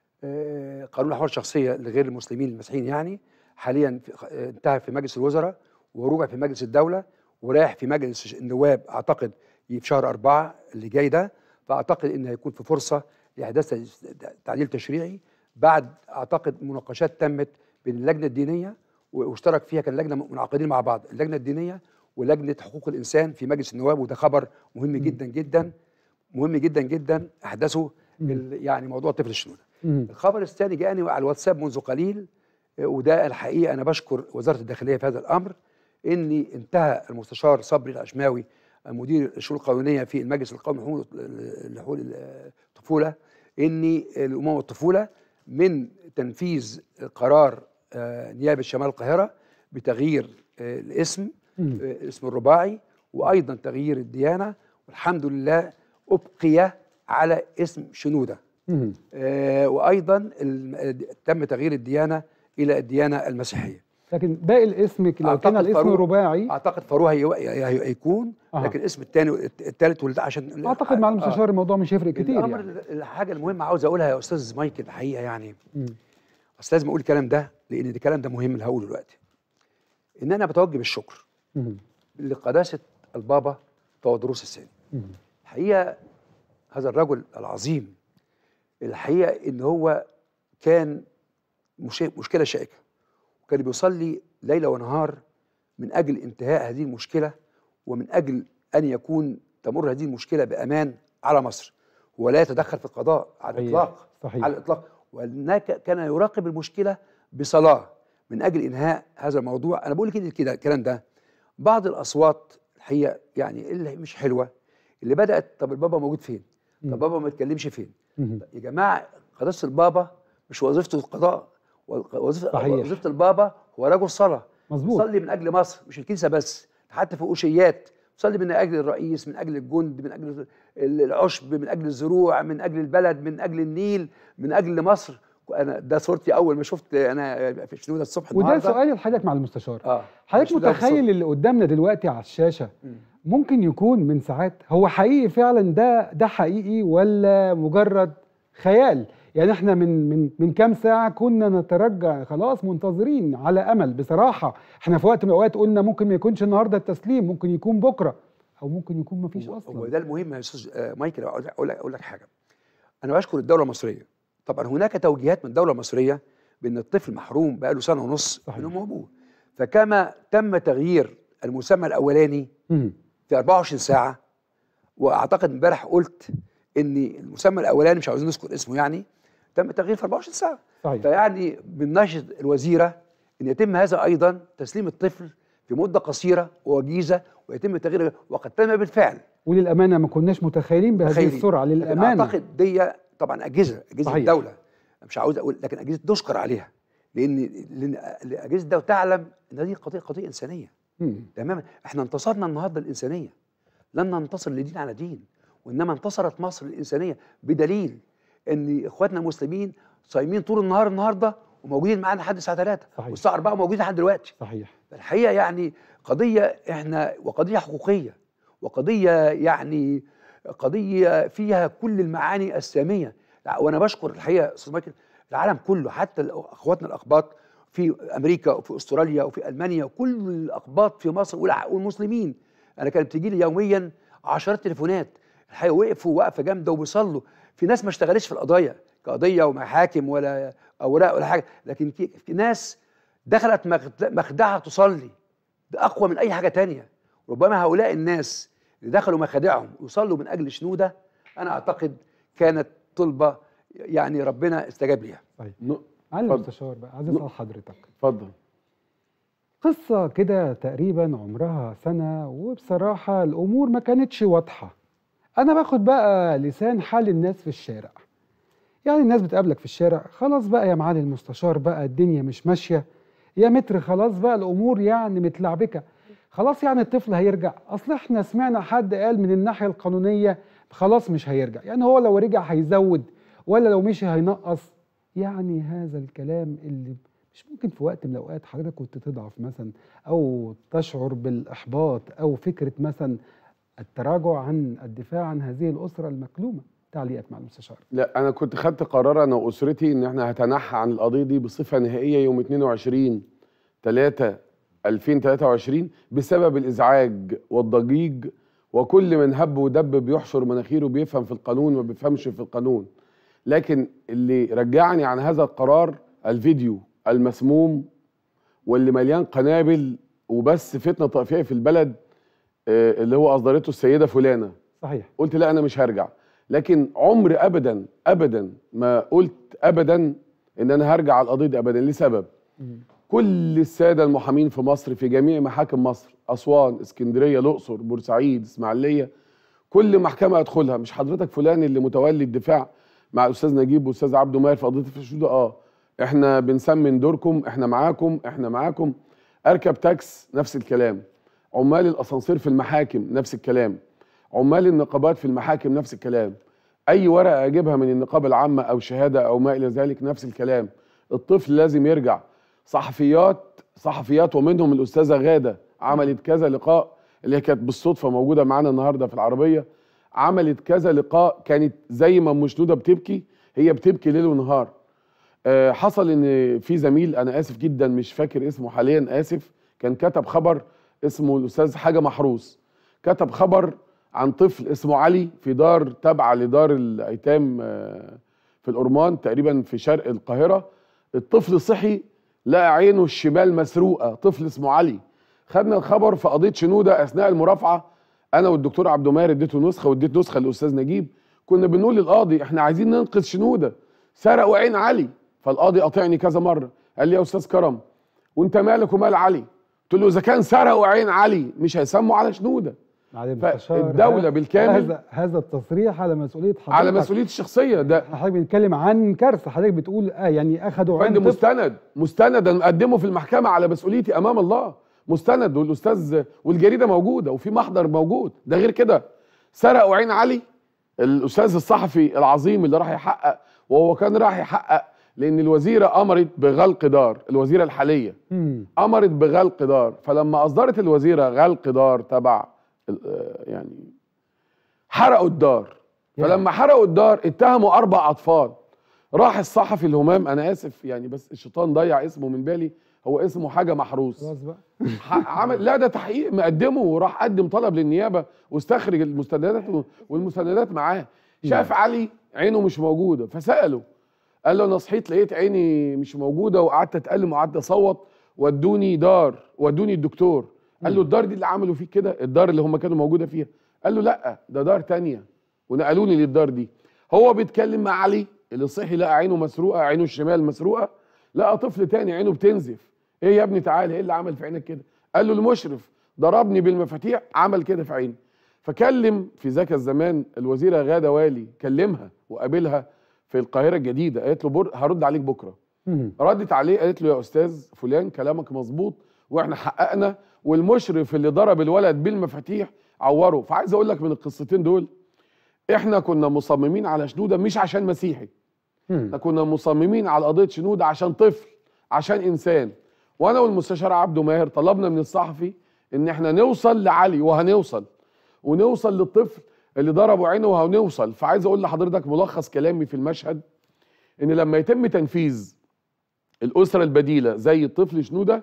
آه، قانون الأحوال الشخصية لغير المسلمين المسيحيين يعني حاليا في- آه، انتهى في مجلس الوزراء ورجع في مجلس الدولة ورايح في مجلس النواب أعتقد في شهر أربعة اللي جاي ده فأعتقد إن هيكون في فرصة لإحداث تعديل تشريعي بعد أعتقد مناقشات تمت بين اللجنة الدينية واشترك فيها كان لجنة منعقدين مع بعض اللجنة الدينية ولجنة حقوق الإنسان في مجلس النواب وده خبر مهم جدا جدا مهم جدا جدا أحدثه ال- يعني موضوع طفل الشنودة مم. الخبر الثاني جاءني على الواتساب منذ قليل آه، وده الحقيقه انا بشكر وزاره الداخليه في هذا الامر اني انتهى المستشار صبري العشماوي مدير الشؤون القانونيه في المجلس القومي لحقوق لحقوق الطفوله اني الامومه والطفوله من تنفيذ قرار آه، نيابه شمال القاهره بتغيير آه، الاسم مم. آه، الاسم الرباعي وايضا تغيير الديانه والحمد لله ابقي على اسم شنوده مم. آه، وايضا الم- تم تغيير الديانه الى الديانه المسيحيه لكن باقي الاسم لو كان أعتقد الاسم فاروق- رباعي اعتقد فاروق هي- هي- هيكون أها. لكن الاسم الثاني الثالث والت- عشان اعتقد مع المستشار الموضوع مش هيفرق كتير الامر يعني الحاجه المهمه عاوز اقولها يا استاذ مايكل الحقيقه يعني مم. بس لازم اقول الكلام ده لان ده الكلام ده مهم اللي هقوله دلوقتي ان انا بتوجه بالشكر مم. لقداسه البابا تودروس الثاني مم. الحقيقه هذا الرجل العظيم الحقيقه ان هو كان مش مشكله شائكه وكان بيصلي ليل ونهار من اجل انتهاء هذه المشكله ومن اجل ان يكون تمر هذه المشكله بامان على مصر ولا يتدخل في القضاء على صحيح. الاطلاق صحيح. على الاطلاق وهناك كان يراقب المشكله بصلاه من اجل انهاء هذا الموضوع انا بقول كده كده الكلام ده بعض الاصوات الحقيقه يعني اللي مش حلوه اللي بدات طب البابا موجود فين؟ طب بابا ما يتكلمش فين؟ مم. يا جماعه قداسه البابا مش وظيفته القضاء وظيفه صحيح. وظيفه البابا هو رجل صلاه مظبوط. صلي من اجل مصر مش الكنيسه بس حتى في اوشيات صلي من اجل الرئيس من اجل الجند من اجل العشب من اجل الزروع من اجل البلد من اجل النيل من اجل مصر انا ده صورتي اول ما شفت انا في شنوده الصبح وده النهارده سؤالي لحضرتك مع المستشار اه حضرتك شنودة متخيل اللي قدامنا دلوقتي على الشاشه ممكن يكون من ساعات هو حقيقي فعلا ده ده حقيقي ولا مجرد خيال يعني احنا من من من كام ساعه كنا نترجع خلاص منتظرين على امل بصراحه احنا في وقت من الاوقات قلنا ممكن ما يكونش النهارده التسليم ممكن يكون بكره او ممكن يكون ما فيش هو- هو اصلا ده المهم يا استاذ آه، مايكل اقول اقول لك- أقول لك حاجه انا بشكر الدوله المصريه طبعا هناك توجيهات من الدوله المصريه بان الطفل محروم بقاله سنه ونص صحيح. من امه وابوه فكما تم تغيير المسمى الاولاني مم. في 24 ساعه واعتقد امبارح قلت ان المسمى الاولاني مش عاوزين نذكر اسمه يعني تم تغيير في 24 ساعه صحيح فيعني بنناشد الوزيره ان يتم هذا ايضا تسليم الطفل في مده قصيره ووجيزه ويتم تغييرها وقد تم بالفعل وللامانه ما كناش متخيلين بهذه تخيلي. السرعه لكن للامانه اعتقد دي طبعا اجهزه اجهزه صحيح. الدوله مش عاوز اقول لكن اجهزه نشكر عليها لان لان اجهزه الدوله تعلم ان هذه قضيه قضيه انسانيه مم. تماما احنا انتصرنا النهارده الانسانيه لم ننتصر لدين على دين وانما انتصرت مصر الانسانيه بدليل ان اخواتنا المسلمين صايمين طول النهار النهارده وموجودين معانا لحد الساعه 3 صحيح. والساعه 4 موجودين لحد دلوقتي صحيح الحقيقه يعني قضيه احنا وقضيه حقوقيه وقضيه يعني قضيه فيها كل المعاني الساميه لا، وانا بشكر الحقيقه استاذ مايكل العالم كله حتى الأ- اخواتنا الاقباط في امريكا وفي استراليا وفي المانيا وكل الاقباط في مصر والع- والمسلمين انا كانت بتجي لي يوميا عشرات تليفونات الحقيقه وقفوا وقفه جامده وبيصلوا في ناس ما اشتغلتش في القضايا كقضيه ومحاكم ولا اوراق ولا حاجه لكن في في ناس دخلت مخد- مخدعها تصلي ده اقوى من اي حاجه تانية ربما هؤلاء الناس اللي دخلوا مخادعهم يصلوا من اجل شنوده انا اعتقد كانت طلبه يعني ربنا استجاب ليها صحيح ن- معالي اتفضل. المستشار بقى عايز اسال حضرتك اتفضل قصة كده تقريبا عمرها سنة وبصراحة الأمور ما كانتش واضحة أنا باخد بقى لسان حال الناس في الشارع يعني الناس بتقابلك في الشارع خلاص بقى يا معالي المستشار بقى الدنيا مش ماشية يا متر خلاص بقى الأمور يعني متلعبكة خلاص يعني الطفل هيرجع أصل احنا سمعنا حد قال من الناحية القانونية خلاص مش هيرجع يعني هو لو رجع هيزود ولا لو مشي هينقص يعني هذا الكلام اللي مش ممكن في وقت من الاوقات حضرتك كنت تضعف مثلا او تشعر بالاحباط او فكره مثلا التراجع عن الدفاع عن هذه الاسره المكلومه تعليقك مع المستشار لا انا كنت خدت قرار انا واسرتي ان احنا هتنحى عن القضيه دي بصفه نهائيه يوم 22 3 2023 بسبب الازعاج والضجيج وكل من هب ودب بيحشر مناخيره بيفهم في القانون ما بيفهمش في القانون لكن اللي رجعني عن هذا القرار الفيديو المسموم واللي مليان قنابل وبس فتنه طائفيه في البلد آه، اللي هو اصدرته السيده فلانه صحيح قلت لا انا مش هرجع لكن عمر ابدا ابدا ما قلت ابدا ان انا هرجع على القضيه دي ابدا لسبب كل الساده المحامين في مصر في جميع محاكم مصر اسوان اسكندريه الاقصر بورسعيد اسماعيليه كل محكمه ادخلها مش حضرتك فلان اللي متولي الدفاع مع الاستاذ نجيب والاستاذ عبده ماهر في قضيه الفشل ده اه احنا بنسمن دوركم احنا معاكم احنا معاكم اركب تاكس نفس الكلام عمال الاسانسير في المحاكم نفس الكلام عمال النقابات في المحاكم نفس الكلام اي ورقه اجيبها من النقابه العامه او شهاده او ما الى ذلك نفس الكلام الطفل لازم يرجع صحفيات صحفيات ومنهم الاستاذه غاده عملت كذا لقاء اللي هي كانت بالصدفه موجوده معانا النهارده في العربيه عملت كذا لقاء كانت زي ما ام شنوده بتبكي هي بتبكي ليل ونهار آه، حصل ان في زميل انا اسف جدا مش فاكر اسمه حاليا اسف كان كتب خبر اسمه الاستاذ حاجه محروس كتب خبر عن طفل اسمه علي في دار تابعه لدار الايتام آه، في الأورمان تقريبا في شرق القاهره الطفل صحي لقى عينه الشمال مسروقه طفل اسمه علي خدنا الخبر في قضيه شنوده اثناء المرافعه انا والدكتور عبد ماهر اديته نسخه واديت نسخه للاستاذ نجيب كنا بنقول للقاضي احنا عايزين ننقذ شنوده سرقوا عين علي فالقاضي قاطعني كذا مره قال لي يا استاذ كرم وانت مالك ومال علي قلت له اذا كان سرقوا عين علي مش هيسموا على شنوده معالي المستشار فالدولة هذا- بالكامل- هذا هذا التصريح على مسؤوليه حضرتك على مسؤوليتي الشخصيه ده احنا حضرتك بنتكلم عن كارثه حضرتك بتقول اه يعني اخذوا عين فندم طفل مستند مستند انا مقدمه في المحكمه على مسؤوليتي امام الله مستند والاستاذ والجريده موجوده وفي محضر موجود ده غير كده سرقوا عين علي الاستاذ الصحفي العظيم اللي راح يحقق وهو كان راح يحقق لان الوزيره امرت بغلق دار الوزيره الحاليه مم. امرت بغلق دار فلما اصدرت الوزيره غلق دار تبع ال- آه، يعني حرقوا الدار يا. فلما حرقوا الدار اتهموا اربع اطفال راح الصحفي الهمام انا اسف يعني بس الشيطان ضيع اسمه من بالي هو اسمه حاجه محروس خلاص بقى ح- عمل لا ده تحقيق مقدمه وراح قدم طلب للنيابه واستخرج المستندات و- والمستندات معاه شاف علي عينه مش موجوده فساله قال له انا صحيت لقيت عيني مش موجوده وقعدت اتالم وقعدت اصوت ودوني دار ودوني الدكتور قال له الدار دي اللي عملوا فيك كده الدار اللي هم كانوا موجوده فيها قال له لا ده دار تانية ونقلوني للدار دي هو بيتكلم مع علي اللي صحي لقى عينه مسروقه عينه الشمال مسروقه لقى طفل تاني عينه بتنزف ايه يا ابني تعالى ايه اللي عمل في عينك كده قال له المشرف ضربني بالمفاتيح عمل كده في عيني فكلم في ذاك الزمان الوزيره غاده والي كلمها وقابلها في القاهره الجديده قالت له بر... هرد عليك بكره مم. ردت عليه قالت له يا استاذ فلان كلامك مظبوط واحنا حققنا والمشرف اللي ضرب الولد بالمفاتيح عوره فعايز اقول لك من القصتين دول احنا كنا مصممين على شنوده مش عشان مسيحي مم. احنا كنا مصممين على قضيه شنوده عشان طفل عشان انسان وانا والمستشار عبده ماهر طلبنا من الصحفي ان احنا نوصل لعلي وهنوصل ونوصل للطفل اللي ضربوا عينه وهنوصل فعايز اقول لحضرتك ملخص كلامي في المشهد ان لما يتم تنفيذ الاسره البديله زي الطفل شنوده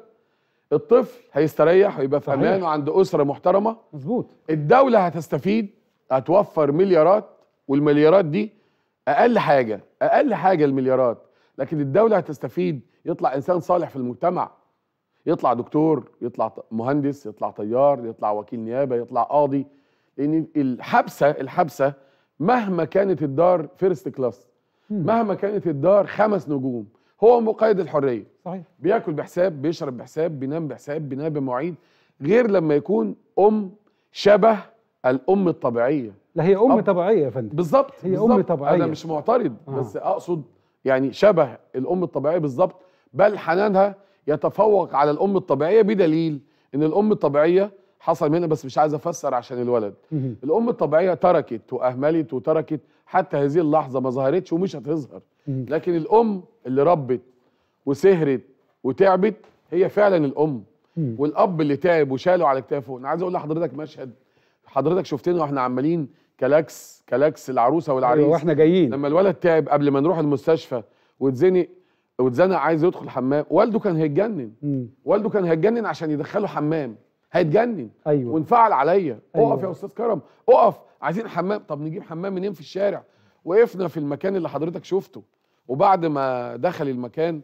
الطفل هيستريح ويبقى في صحيح. امان وعند اسره محترمه مظبوط الدولة هتستفيد هتوفر مليارات والمليارات دي أقل حاجة أقل حاجة المليارات لكن الدولة هتستفيد يطلع إنسان صالح في المجتمع يطلع دكتور يطلع ط- مهندس يطلع طيار يطلع وكيل نيابة يطلع قاضي لأن الحبسة الحبسة مهما كانت الدار فيرست كلاس مم. مهما كانت الدار خمس نجوم هو مقيد الحرية صحيح بياكل بحساب بيشرب بحساب بينام بحساب بينام بمواعيد غير لما يكون ام شبه الام الطبيعيه لا هي ام أب. طبيعيه يا فندم بالظبط هي بالظبط. أم طبيعية. انا مش معترض آه. بس اقصد يعني شبه الام الطبيعيه بالظبط بل حنانها يتفوق على الام الطبيعيه بدليل ان الام الطبيعيه حصل منها بس مش عايز افسر عشان الولد مم. الام الطبيعيه تركت واهملت وتركت حتى هذه اللحظه ما ظهرتش ومش هتظهر مم. لكن الام اللي ربت وسهرت وتعبت هي فعلا الام مم. والاب اللي تعب وشاله على كتافه انا عايز اقول لحضرتك مشهد حضرتك شفتنا واحنا عمالين كلاكس كلاكس العروسه والعريس ايوه واحنا جايين لما الولد تعب قبل ما نروح المستشفى واتزنق واتزنق عايز يدخل حمام والده كان هيتجنن مم. والده كان هيتجنن عشان يدخله حمام هيتجنن ايوه وانفعل عليا أيوة. اقف يا استاذ كرم اقف عايزين حمام طب نجيب حمام منين في الشارع وقفنا في المكان اللي حضرتك شفته وبعد ما دخل المكان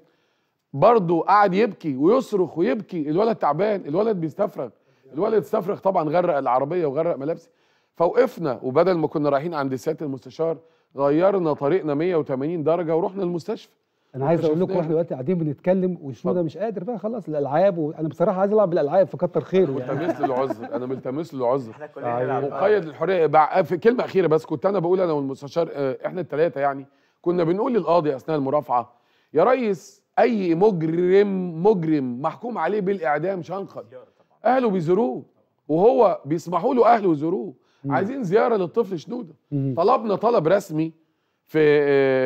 برضه قعد يبكي ويصرخ ويبكي الولد تعبان الولد بيستفرغ الولد استفرغ طبعا غرق العربيه وغرق ملابسي فوقفنا وبدل ما كنا رايحين عند سياده المستشار غيرنا طريقنا 180 درجه ورحنا المستشفى انا عايز اقول لكم شفناه. واحنا دلوقتي قاعدين بنتكلم وشنوده اتفضل. مش قادر بقى خلاص الالعاب وانا بصراحه عايز العب بالالعاب فكتر خيره يعني ملتمس له العذر انا ملتمس له العذر احنا كلنا نلعب. مقيد الحريه بع- في كلمه اخيره بس كنت انا بقول انا والمستشار آه، احنا الثلاثه يعني كنا بنقول للقاضي اثناء المرافعه يا ريس اي مجرم مجرم محكوم عليه بالاعدام شنقل اهله بيزوروه وهو بيسمحوا له اهله يزوروه عايزين زياره للطفل شنوده مم. طلبنا طلب رسمي في آه،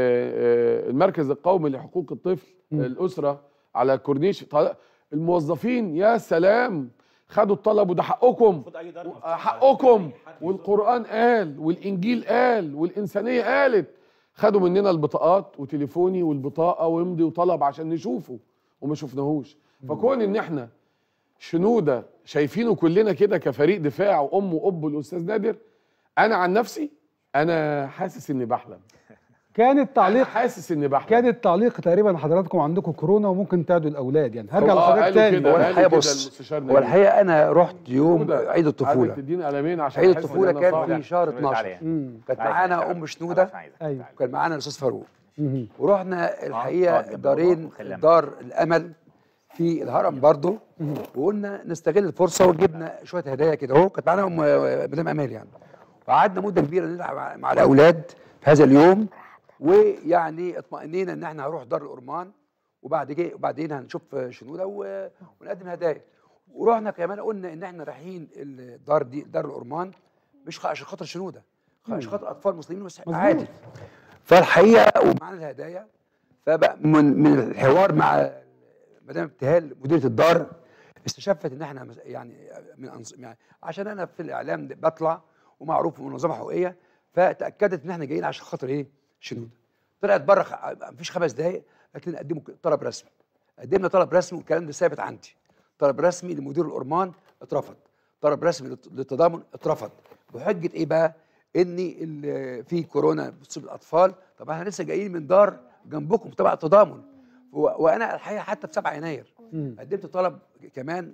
آه، المركز القومي لحقوق الطفل مم. الاسره على الكورنيش طل- الموظفين يا سلام خدوا الطلب وده حقكم المفروض أي دار مفتوح على حقكم فكرة. أي حد والقرآن قال والإنجيل قال والإنسانية قالت خدوا مننا البطاقات وتليفوني والبطاقة وامضي وطلب عشان نشوفه وما شفناهوش فكون إن إحنا شنودة شايفينه كلنا كده كفريق دفاع وأم وأب الأستاذ نادر أنا عن نفسي أنا حاسس إني بحلم كان أنا التعليق حاسس إني بحلم كان التعليق تقريبا حضراتكم عندكم كورونا وممكن تعدوا الاولاد يعني هرجع هو- آه، لحضرتك قالوا تاني كده، هو قالوا الحقيقه كده بص المستشار هو نبيل. الحقيقه انا رحت يوم شنودة، عيد عايزك الطفوله تديني قلمين عشان عيد أحس إن الطفوله أنا كان صاحي. في شهر شنودة 12 عليها. مم. كانت عايز معانا أشتغل. ام خلاص، شنوده مش عايزك. أيوة. وكان معانا الاستاذ فاروق مم. ورحنا الحقيقه اقعد جنب دارين بابا وخليها دار الامل في الهرم برضه وقلنا نستغل الفرصه وجبنا شويه هدايا كده اهو كانت معانا ام مدام امال يعني وقعدنا مده كبيره نلعب مع- مع الاولاد في هذا اليوم ويعني اطمئنينا ان احنا هنروح دار الأرمان وبعد كده وبعدين هنشوف شنوده و- ونقدم هدايا ورحنا كمان قلنا ان احنا رايحين الدار دي دار الأرمان مش خ- عشان خاطر شنوده عشان خاطر اطفال مسلمين بس مظبوط. عادي فالحقيقه ومعانا الهدايا فبقى من من الحوار مع مدام ابتهال مديره الدار استشفت ان احنا مس- يعني من أنص... يعني عشان انا في الاعلام ده بطلع ومعروف في منظمه حقوقيه فتاكدت ان احنا جايين عشان خاطر ايه؟ شنوده. طلعت بره خ... مفيش خمس دقائق قالت لنا قدموا ك- طلب رسمي. قدمنا طلب رسمي والكلام ده ثابت عندي. طلب رسمي لمدير الأرمان اترفض. طلب رسمي للت- للتضامن اترفض. بحجه ايه بقى؟ ان ال- في كورونا بتصيب الاطفال طب احنا لسه جايين من دار جنبكم تبع التضامن و- وانا الحقيقه حتى في 7 يناير مم. قدمت طلب كمان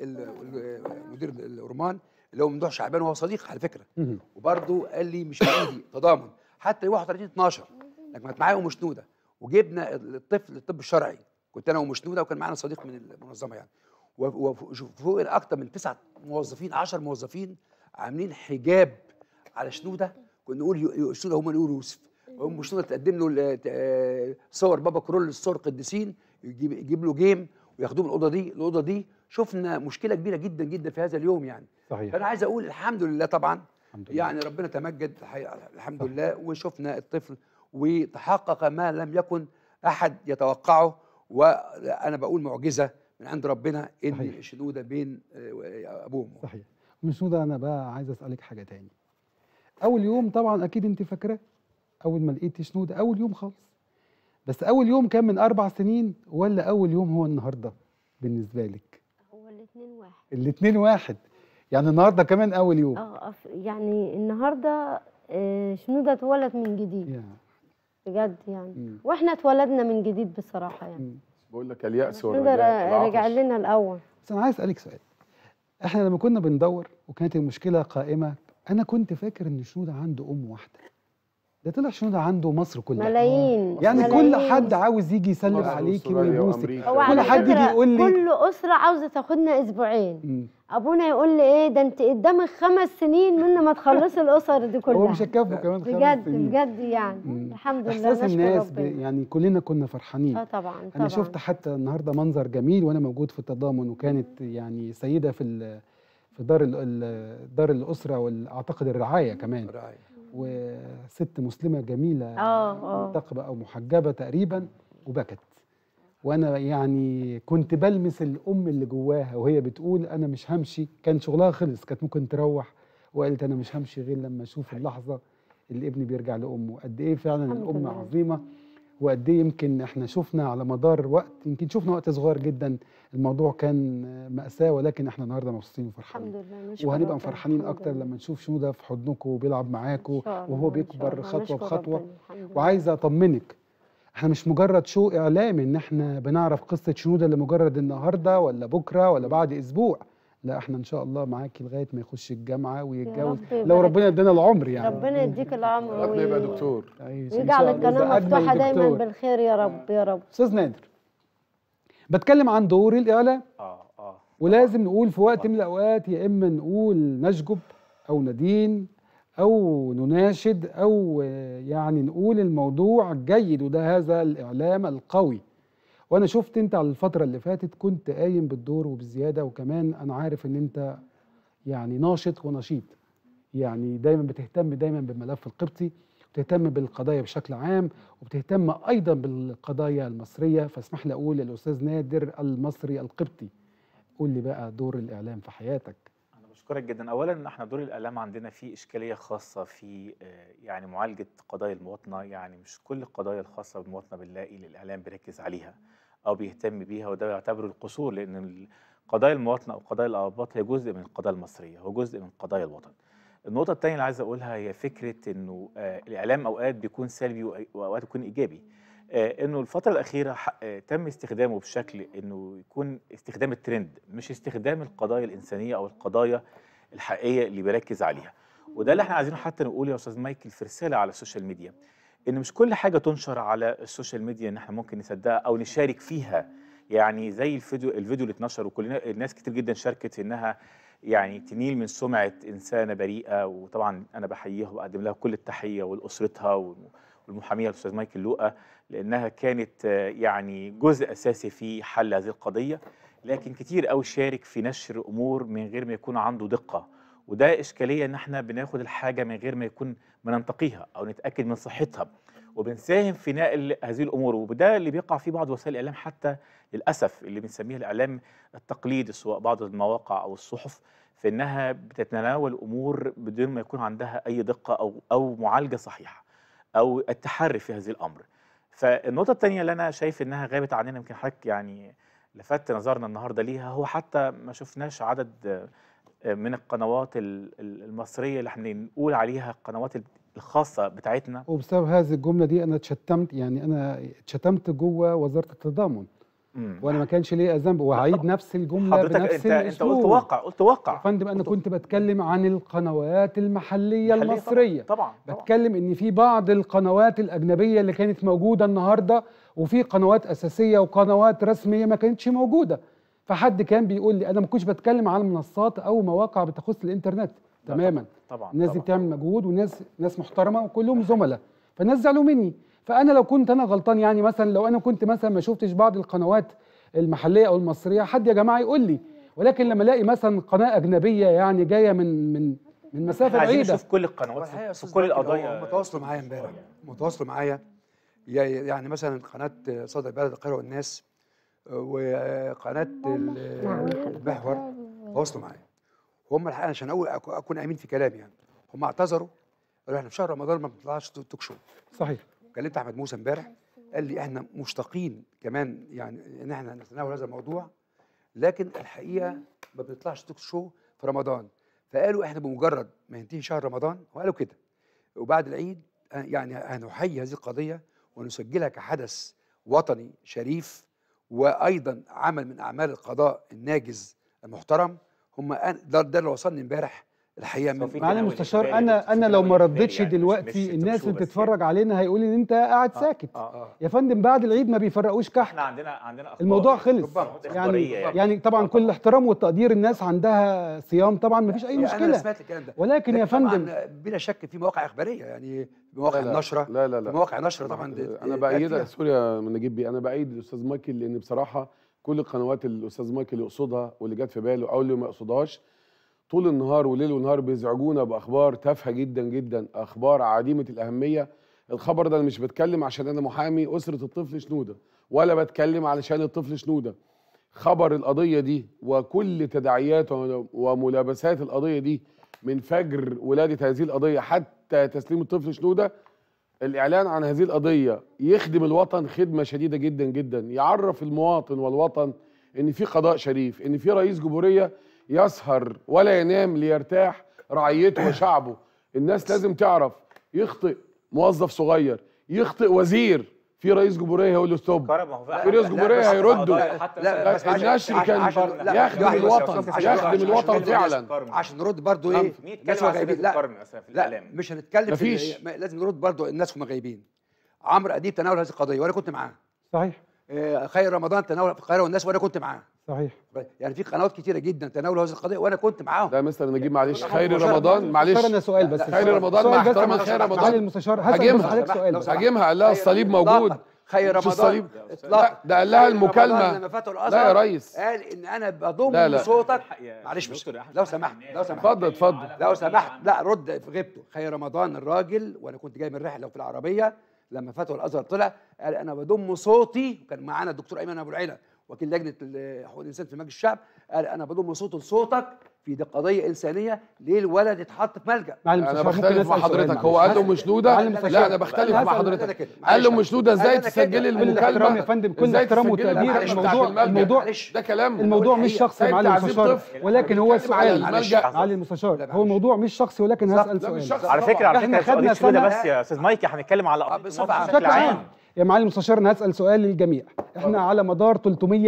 لمدير الأورمان اللي هو ممدوح شعبان وهو صديق على فكره مم. وبرضه قال لي مش بايدي تضامن حتى 31 12 لكن كانت معايا ام شنوده وجبنا الطفل للطب الشرعي كنت انا وام شنوده وكان معانا صديق من المنظمه يعني وفوق اكتر من تسعة موظفين 10 موظفين عاملين حجاب على شنوده كنا نقول يو- شنوده هم نقول يوسف هم شنوده تقدم له ال- ت- صور بابا كرول الصور القديسين يجيب, يجيب له جيم وياخدوه من الاوضه دي الاوضه دي شفنا مشكله كبيره جدا جدا في هذا اليوم يعني صحيح فانا عايز اقول الحمد لله طبعا الحمد لله. يعني ربنا تمجد الحقيقة الحمد لله وشفنا الطفل وتحقق ما لم يكن احد يتوقعه وانا بقول معجزه من عند ربنا ان صحيح. شنوده بين آه، ابوه وامه صحيح مش نودة انا بقى عايز اسالك حاجه تاني اول يوم طبعا اكيد انت فاكراه اول ما لقيتي شنودة اول يوم خالص بس اول يوم كان من اربع سنين ولا اول يوم هو النهارده بالنسبه لك هو الاثنين واحد الاتنين واحد يعني النهارده كمان اول يوم اه أف- يعني النهارده آه، شنودة اتولد من جديد يا. بجد يعني مم. واحنا اتولدنا من جديد بصراحه يعني مم. بقول لك اليأس شنودة والرجاء ر- رجع العطش. لنا الاول بس انا عايز اسالك سؤال احنا لما كنا بندور وكانت المشكله قائمه انا كنت فاكر ان شنودة عنده ام واحده ده طلع شنودة عنده مصر كلها ملايين يعني كل ملايين. حد عاوز يجي يسلم مصر عليكي وأستراليا ويبوسك وأمريكا. هو كل على حد يجي فكرة يقول لي كل اسره عاوزه تاخدنا اسبوعين مم. ابونا يقول لي ايه ده انت قدامك خمس سنين من ما تخلصي الاسر دي كلها هو مش هيكفوا كمان خمس بجد سنين بجد يعني مم. الحمد لله احساس نشكر الناس ب... ربنا يعني كلنا كنا فرحانين اه طبعا طبعا انا شفت حتى النهارده منظر جميل وانا موجود في التضامن وكانت يعني سيده في ال... في دار ال... ال- دار الاسره واعتقد الرعايه كمان رعاية. وست مسلمه جميله اه اه منتقبه او محجبه تقريبا وبكت وانا يعني كنت بلمس الام اللي جواها وهي بتقول انا مش همشي كان شغلها خلص كانت ممكن تروح وقالت انا مش همشي غير لما اشوف اللحظه اللي ابني بيرجع لامه قد ايه فعلا الحمد الام لله. عظيمه وقد ايه يمكن احنا شفنا على مدار وقت يمكن شفنا وقت صغير جدا الموضوع كان مأساة ولكن احنا النهارده مبسوطين وفرحانين الحمد لله نشكر وهنبقى ربنا. فرحانين الحمد اكتر لله. لما نشوف شنودة في حضنكم وبيلعب معاكم إن شاء الله، وهو إن شاء بيكبر الله. خطوه نشكر بخطوه ربنا. الحمد لله. وعايز اطمنك احنا مش مجرد شو اعلامي ان احنا بنعرف قصه شنوده لمجرد النهارده ولا بكره ولا بعد اسبوع لا احنا ان شاء الله معاكي لغايه ما يخش الجامعه ويتجوز رب لو يبارك ربنا ادانا العمر يعني ربنا يديك العمر لغايه ما يبقى وي- دكتور عايش إن ويجعل شاء الله القناه يبقى أجمل مفتوحه دايما دكتور. بالخير يا رب يا رب استاذ نادر بتكلم عن دور الاعلام اه اه ولازم نقول في وقت من الاوقات يا اما نقول نشجب او ندين او نناشد او آه، يعني نقول الموضوع جيد وده هذا الاعلام القوي وانا شفت انت على الفتره اللي فاتت كنت قايم بالدور وبزياده وكمان انا عارف ان انت يعني ناشط ونشيط يعني دايما بتهتم دايما بالملف القبطي بتهتم بالقضايا بشكل عام وبتهتم ايضا بالقضايا المصريه فاسمح لي اقول الاستاذ نادر المصري القبطي قول لي بقى دور الاعلام في حياتك انا بشكرك جدا اولا احنا دور الاعلام عندنا فيه اشكاليه خاصه في آه، يعني معالجه قضايا المواطنه يعني مش كل القضايا الخاصه بالمواطنه بنلاقي إن الاعلام بيركز عليها او بيهتم بيها وده يعتبره القصور لان قضايا المواطنه او قضايا الارباط هي جزء من القضايا المصريه هو جزء من قضايا الوطن النقطه الثانيه اللي عايز اقولها هي فكره انه آه، الاعلام اوقات بيكون سلبي وأ- واوقات بيكون ايجابي آه، انه الفتره الاخيره ح- آه، تم استخدامه بشكل انه يكون استخدام الترند مش استخدام القضايا الانسانيه او القضايا الحقيقيه اللي بيركز عليها وده اللي احنا عايزينه حتى نقوله يا استاذ مايكل في رساله على السوشيال ميديا ان مش كل حاجه تنشر على السوشيال ميديا ان احنا ممكن نصدقها او نشارك فيها يعني زي الفيديو الفيديو اللي اتنشر وكلنا الناس كتير جدا شاركت في انها يعني تنيل من سمعه انسانه بريئه وطبعا انا بحييها وبقدم لها كل التحيه ولاسرتها والم- والمحاميه الاستاذ مايكل لوقا لانها كانت آه، يعني جزء اساسي في حل هذه القضيه لكن كتير قوي شارك في نشر امور من غير ما يكون عنده دقه وده اشكاليه ان احنا بناخد الحاجه من غير ما يكون بننتقيها او نتاكد من صحتها وبنساهم في نقل هذه الامور وده اللي بيقع فيه بعض وسائل الاعلام حتى للاسف اللي بنسميه الاعلام التقليدي سواء بعض المواقع او الصحف في انها بتتناول امور بدون ما يكون عندها اي دقه او او معالجه صحيحه او التحري في هذه الامر فالنقطه الثانيه اللي انا شايف انها غابت عننا يمكن حضرتك يعني لفت نظرنا النهارده ليها هو حتى ما شفناش عدد آه، من القنوات ال- ال- المصريه اللي احنا نقول عليها القنوات الخاصه بتاعتنا وبسبب هذه الجمله دي انا اتشتمت يعني انا اتشتمت جوه وزاره التضامن مم. وانا ما كانش ليا ذنب وهعيد نفس الجمله حضرتك بنفس انت انت قلت الاسلوب واقع قلت واقع يا فندم انا قلت- كنت بتكلم عن القنوات المحليه محلية المصريه طبعا طبعا بتكلم ان في بعض القنوات الاجنبيه اللي كانت موجوده النهارده وفي قنوات اساسيه وقنوات رسميه ما كانتش موجوده فحد كان بيقول لي انا ما كنتش بتكلم على منصات او مواقع بتخص الانترنت لا تماما طبعا الناس دي طبعاً. بتعمل مجهود وناس ناس محترمه وكلهم زملاء فالناس زعلوا مني فانا لو كنت انا غلطان يعني مثلا لو انا كنت مثلا ما شفتش بعض القنوات المحليه او المصريه حد يا جماعه يقول لي ولكن لما الاقي مثلا قناه اجنبيه يعني جايه من من من مسافه عايزين بعيده نشوف كل القنوات والحقيقة يا في أستاذ كل مجدي، هو القضايا هم تواصلوا معايا امبارح متواصلوا معايا يا- يعني مثلا قناه صدى البلد القاهره والناس وقناه ال- المحور تواصلوا معايا هم الحقيقه عشان اقول أكو- اكون امين في كلامي يعني هم اعتذروا قالوا احنا في شهر رمضان ما بنطلعش توك شو صحيح كلمت احمد موسى امبارح قال لي احنا مشتاقين كمان يعني ان احنا نتناول هذا الموضوع لكن الحقيقه ما بنطلعش توك شو في رمضان فقالوا احنا بمجرد ما ينتهي شهر رمضان وقالوا كده وبعد العيد آه، يعني هنحيي هذه القضيه ونسجلها كحدث وطني شريف وايضا عمل من اعمال القضاء الناجز المحترم هم أن- ده, ده اللي وصلني امبارح الحقيقه من في معالي تناول المستشار إجباري، انا في انا لو تناول ما إجباري ردتش يعني، مش- دلوقتي مش الناس توك شو اللي بس بتتفرج علينا هيقولوا ان انت قاعد ساكت اه اه يا فندم بعد العيد ما بيفرقوش كحك احنا عندنا عندنا أخبار الموضوع يعني، خلص أخبار يعني إخبارية يعني. يعني طبعا كل الاحترام والتقدير الناس عندها صيام طبعا ما فيش اي يعني انا مشكله سمعت الكلام ده ولكن يا لكن طبعاً فندم بلا شك في مواقع اخباريه يعني مواقع لا لا، النشره لا لا لا مواقع نشره طبعا دي- انا دي- بايدها فيها. سوري يا من نجيب بيه انا بايد الاستاذ مايكل لان بصراحه كل القنوات اللي الاستاذ مايكل يقصدها واللي جت في باله او اللي ما يقصدهاش طول النهار وليل ونهار بيزعجونا باخبار تافهه جدا جدا اخبار عديمه الاهميه الخبر ده انا مش بتكلم عشان انا محامي اسره الطفل شنوده ولا بتكلم علشان الطفل شنوده خبر القضيه دي وكل تداعيات وملابسات القضيه دي من فجر ولاده هذه القضيه حتى تسليم الطفل شنوده الاعلان عن هذه القضيه يخدم الوطن خدمه شديده جدا جدا يعرف المواطن والوطن ان في قضاء شريف ان في رئيس جمهوريه يسهر ولا ينام ليرتاح رعيته وشعبه الناس لازم تعرف يخطئ موظف صغير يخطئ وزير في رئيس جمهوريه هيقول له ستوب كهرباء، ما هو في رئيس لا، جمهوريه بس هيردوا قضايا حتى لا، مثلاً- بس عشان- النشر كان عشان- لا، يخدم واحد بس يا الوطن أستاذ، عشان- يخدم عشان- الوطن عشان- فعلا عشان نرد برضو ايه مين الناس اتكلم وهو عن غايبين سيدة لا القرن مثلا في لا الاعلام مش هنتكلم في مفيش. ما- لازم نرد برضو الناس هم غايبين عمرو اديب تناول هذه القضيه وانا كنت معاه صحيح آه، خير رمضان تناول في القاهره والناس وانا كنت معاه صحيح يعني في قنوات كتيره جدا تناولوا هذه القضيه وانا كنت معاهم لا مستر نجيب معلش خير مستشار- رمضان معلش مستشار انا سؤال بس خير رمضان سؤال مع بس احترام معلش- خير رمضان. معالي المستشار هسأل هاجمها. بس حضرتك سؤال لو بس. سمحت. هاجمها قال لها خير الصليب إطلاقاً. موجود خير مش رمضان الصليب اطلاقا لا، ده قال لها خير رمضان المكالمة. لما فتحوا لا يا الازهر ريس. قال ان انا بضم لا، لا. صوتك يا معلش مش دكتور أحمد، لو سمحت لو سمحت اتفضل اتفضل لو سمحت لا رد في غيبته خير رمضان الراجل وانا كنت جاي من رحله وفي العربيه لما فتحوا الازهر طلع قال انا بضم صوتي وكان معانا الدكتور ايمن ابو العيله وكيل لجنه ال- حقوق الانسان في مجلس الشعب قال انا بضم صوتي لصوتك في دي قضيه انسانيه ليه الولد اتحط في ملجا معالي انا المستشار ممكن بختلف مع أسأل سؤال حضرتك هو معلش؟ قال له مش نوده معالي المستشار. لا انا بختلف أنا مع هسأل- حضرتك أنا كده. قال له معلش. مش نوده ازاي أنا كده. تسجلي كل الاحترام المكالمه يا فندم، كل إزاي الاحترام تسجلي والتقدير. المكالمة بتاعت الموضوع- الملجأ؟ الموضوع- معلش. ده كلام الموضوع مش الحقيقة. شخصي أنت معالي عايزين المستشار طفل. ولكن هو بتتكلم على سؤال الملجأ. معالي المستشار لا، هو الموضوع مش شخصي ولكن بالظبط. هسأل لا، مش سؤال شخصي. على فكره على إحنا فكره خدنا قضيه شنودة سنة- بس يا استاذ مايكي احنا هنتكلم على قضيه بصفة المصري عامة. بشكل بشكل عام عام يا معالي المستشار انا هسأل سؤال للجميع احنا على مدار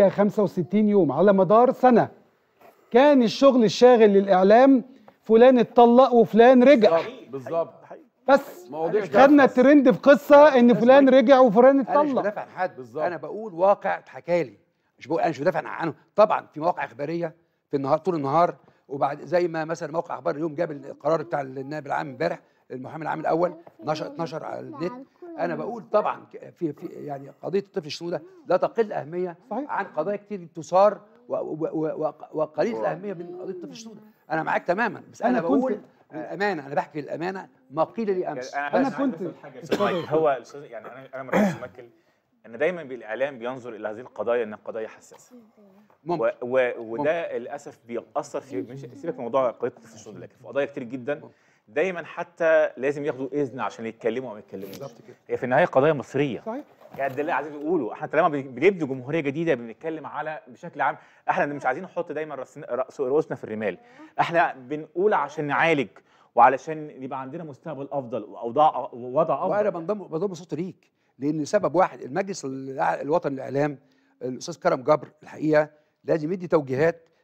365 يوم على مدار سنة كان الشغل الشاغل للإعلام فلان اتطلق وفلان رجع بالظبط بس مواضيع خدنا تافهة. ترند في قصة ان فلان رجع وفلان انا مش اتطلق بدافع عن حد بالظبط. انا بقول واقع اتحكى لي مش بقول انا مش بدافع عنه طبعا في مواقع اخباريه في النهار طول النهار وبعد زي ما مثلا موقع اخبار اليوم جاب القرار بتاع النائب العام امبارح المحامي العام الاول نشر اتنشر على النت انا بقول طبعا ك- في في يعني قضيه الطفل الشنوده لا تقل اهميه صحيح. عن قضايا كتير تثار و- و- و- و- وقليل الاهميه من قضيه الطفل الشنوده انا معاك تماما بس انا, أنا كنت- بقول الامانه انا بحكي الامانه ما قيل لي امس أنا بس عايز كنت- أسأل حاجة يا أستاذ مايكل. هو الأستاذ يعني انا انا من رئيس المكل ان دايما بالاعلام بينظر الى هذه القضايا انها قضايا حساسه ممكن و و وده للاسف بيأثر في مش سيبك من موضوع قضيه الطفل الشنودة لكن في قضايا كتير جدا دايما حتى لازم ياخدوا اذن عشان يتكلموا او ما يتكلموش بالظبط كده هي في النهايه قضايا مصريه صحيح يعني ده اللي عايزين نقوله احنا طالما بن- بنبني جمهوريه جديده بنتكلم على بشكل عام احنا مش عايزين نحط دايما رأسنا- رأس رؤوسنا في الرمال احنا بنقول عشان نعالج وعلشان يبقى عندنا مستقبل افضل واوضاع ووضع وانا افضل بنضم بضم صوت ليك لان سبب واحد المجلس الع- الوطني للاعلام الاستاذ كرم جبر الحقيقه لازم يدي توجيهات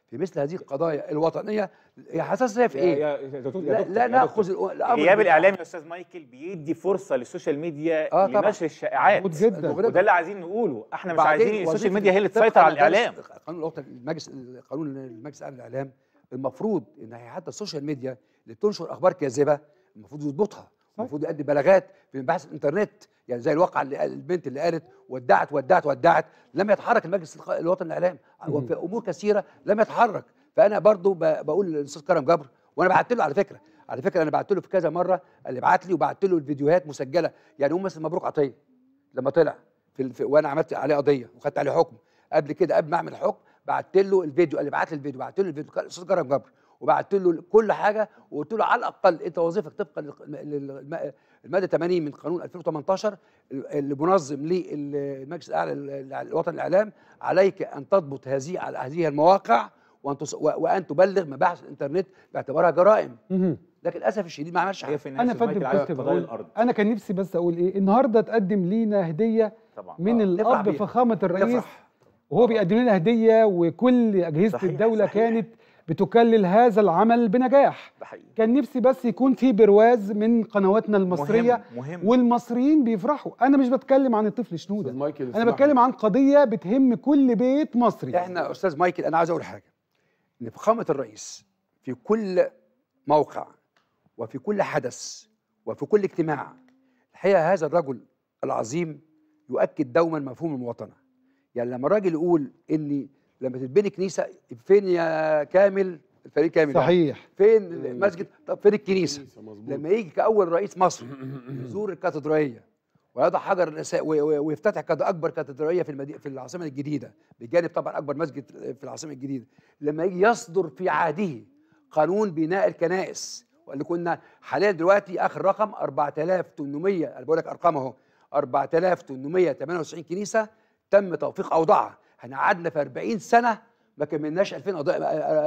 في مثل هذه القضايا الوطنيه هي حساسيه في يا- ايه؟ يا- يا دكتور- يا لا, دكتور- لا يا ناخذ دكتور. الأ- الامر غياب بال- الاعلام يا استاذ مايكل بيدي فرصه للسوشيال ميديا آه طبعاً. لنشر الشائعات مظبوط جدا. وده اللي عايزين نقوله احنا مش بعدين عايزين السوشيال وظيفة- ميديا هي اللي طبقاً تسيطر على لدرس الاعلام قانون الوطني المجلس قانون المجلس الاعلى للاعلام المفروض ان هي حتى السوشيال ميديا اللي بتنشر اخبار كاذبه المفروض يضبطها المفروض يؤدي بلاغات في مباحث الانترنت يعني زي الواقع اللي قال البنت اللي قالت ودعت ودعت ودعت لم يتحرك المجلس الق- الوطني للاعلام وفي امور كثيره لم يتحرك فانا برضو ب- بقول للاستاذ كرم جبر وانا بعت له على فكره على فكره انا بعت له في كذا مره اللي بعت لي وبعت له الفيديوهات مسجله يعني هم مثلا مبروك عطيه لما طلع في الف... وانا عملت عليه قضيه وخدت عليه حكم قبل كده قبل ما اعمل الحكم بعت له الفيديو قال لي بعت لي الفيديو بعت له الفيديو كان الاستاذ كرم جبر وبعت له كل حاجه وقلت له على الاقل انت وظيفتك طبقا للماده 80 من قانون 2018 اللي منظم للمجلس الاعلى الوطني للاعلام عليك ان تضبط هذه على هذه المواقع وان تص... و- وان تبلغ مباحث الانترنت باعتبارها جرائم مهم. لكن للاسف الشديد ما عملش هي حاجه في انا النهايه فندم عايز كنت قضايا بقول الارض انا كان نفسي بس اقول ايه النهارده تقدم لينا هديه طبعا من آه، نفرح الاب بيها. فخامه الرئيس نفرح. وهو بيقدم لنا هديه وكل اجهزه صحيح، الدوله صحيح. كانت بتكلل هذا العمل بنجاح ده حقيقي كان نفسي بس يكون في برواز من قنواتنا المصريه مهم, مهم. والمصريين بيفرحوا انا مش بتكلم عن الطفل شنوده استاذ مايكل انا اسمح بتكلم لي. عن قضيه بتهم كل بيت مصري احنا استاذ مايكل انا عايز اقول حاجه ان فخامه الرئيس في كل موقع وفي كل حدث وفي كل اجتماع الحقيقه هذا الرجل العظيم يؤكد دوما مفهوم المواطنه يعني لما الراجل يقول اني لما تتبني كنيسه فين يا كامل الفريق كامل يعني. صحيح فين المسجد طب فين الكنيسه مظبوط. لما يجي كاول رئيس مصر يزور الكاتدرائيه ويضع حجر النساء و- و- ويفتتح كد- اكبر كاتدرائيه في المدينه في العاصمه الجديده بجانب طبعا اكبر مسجد في العاصمه الجديده لما يجي يصدر في عهده قانون بناء الكنائس واللي كنا حاليا دلوقتي اخر رقم 4800 انا بقول لك ارقام اهو 4898 كنيسه تم توثيق اوضاعها احنا قعدنا في 40 سنه ما كملناش 2000 قضاء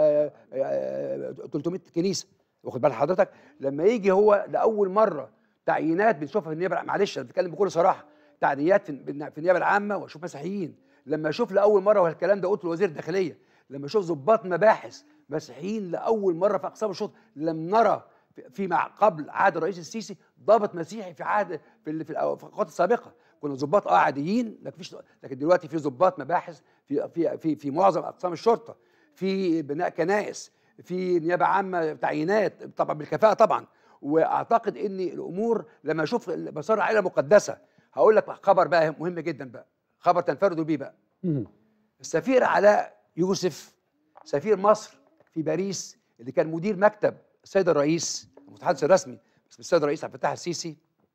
300 كنيسه واخد بال حضرتك لما يجي هو لاول مره تعيينات بنشوفها في النيابه الع- معلش انا بتكلم بكل صراحه تعيينات في في النيابه العامه واشوف مسيحيين لما اشوف لاول مره والكلام ده قلت لوزير الداخليه لما اشوف ضباط مباحث مسيحيين لاول مره في اقسام الشرطه لم نرى في- فيما قبل عهد الرئيس السيسي ضابط مسيحي في عهد في ال- في الأو- في القوات السابقه كنا ضباط اه عاديين لكن فيش لكن دلوقتي في ضباط مباحث في في في في معظم اقسام الشرطه في بناء كنائس في نيابه عامه تعيينات طبعا بالكفاءه طبعا واعتقد ان الامور لما اشوف مسار العائله المقدسه هقول لك خبر بقى مهم جدا بقى خبر تنفردوا بيه بقى مم. السفير علاء يوسف سفير مصر في باريس اللي كان مدير مكتب السيد الرئيس المتحدث الرسمي باسم السيد الرئيس عبد الفتاح السيسي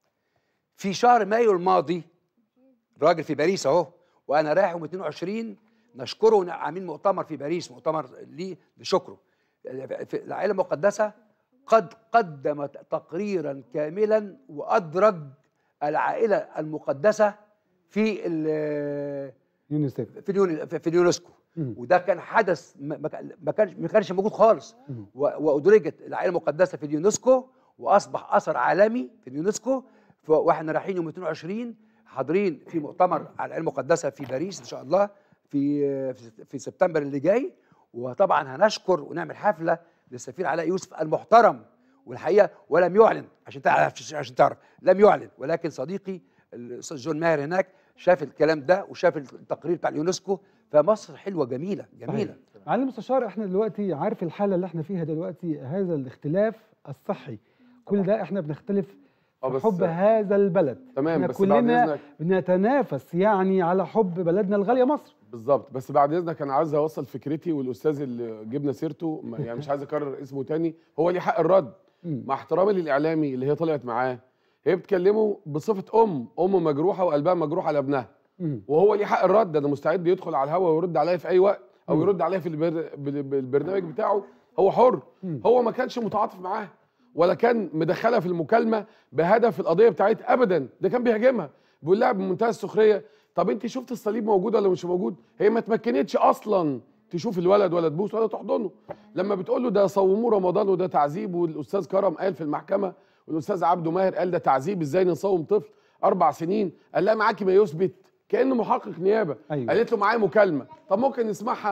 في شهر مايو الماضي راجل في باريس اهو وانا رايح يوم 22 نشكره عاملين مؤتمر في باريس مؤتمر ليه لشكره في العائله المقدسه قد قدم تقريرا كاملا وادرج العائله المقدسه في ال- يونيسيف في اليوني في اليونسكو مم. وده كان حدث ما ما كان- ما كانش ما كانش موجود خالص مم. و- وادرجت العائله المقدسه في اليونسكو واصبح اثر عالمي في اليونسكو ف- واحنا رايحين يوم 22 حاضرين في مؤتمر على العائله المقدسه في باريس ان شاء الله في في- في سبتمبر اللي جاي وطبعا هنشكر ونعمل حفله للسفير علاء يوسف المحترم والحقيقه ولم يعلن عشان تعرف عشان تعرف لم يعلن ولكن صديقي الاستاذ جون ماهر هناك شاف الكلام ده وشاف التقرير بتاع اليونسكو فمصر حلوه جميله جميله معالي المستشار احنا دلوقتي عارف الحاله اللي احنا فيها دلوقتي هذا الاختلاف الصحي كل ده احنا بنختلف آه في بس- حب هذا البلد تمام احنا بس بعد كلنا اذنك بنتنافس يعني على حب بلدنا الغاليه مصر بالظبط بس بعد اذنك انا عايز اوصل فكرتي والاستاذ اللي جبنا سيرته ما- يعني مش عايز اكرر اسمه تاني هو ليه حق الرد مم. مع احترامي للاعلامي اللي هي طلعت معاه هي بتكلمه بصفه ام ام مجروحه وقلبها مجروح على ابنها مم. وهو ليه حق الرد انا مستعد يدخل على الهواء ويرد عليا في اي وقت او مم. يرد عليا في البر... بال- بالبرنامج بتاعه هو حر مم. هو ما كانش متعاطف معاها ولا كان مدخلها في المكالمه بهدف القضيه بتاعتها ابدا ده كان بيهاجمها بيقول لها بمنتهى السخريه طب انت شفت الصليب موجود ولا مش موجود هي ما تمكنتش اصلا تشوف الولد ولا تبوس ولا تحضنه لما بتقول له ده صوموه رمضان وده تعذيب والاستاذ كرم قال في المحكمه والاستاذ عبده ماهر قال ده تعذيب ازاي نصوم طفل اربع سنين قال لها معاكي ما يثبت كانه محقق نيابه أيوة. قالت له معايا مكالمه طب ممكن نسمعها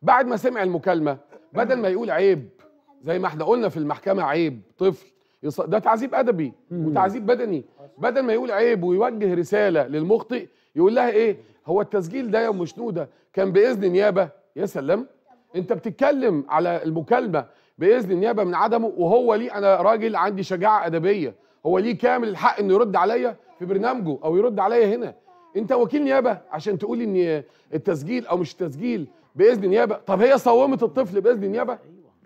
بعد ما سمع المكالمه بدل ما يقول عيب زي ما احنا قلنا في المحكمه عيب طفل يص... ده تعذيب ادبي وتعذيب بدني بدل ما يقول عيب ويوجه رساله للمخطئ يقول لها ايه هو التسجيل ده يا ام شنوده كان باذن نيابه يا سلام انت بتتكلم على المكالمه باذن النيابه من عدمه وهو ليه انا راجل عندي شجاعه ادبيه هو ليه كامل الحق انه يرد عليا في برنامجه او يرد عليا هنا انت وكيل نيابه عشان تقول ان التسجيل او مش التسجيل باذن نيابه طب هي صومت الطفل باذن نيابه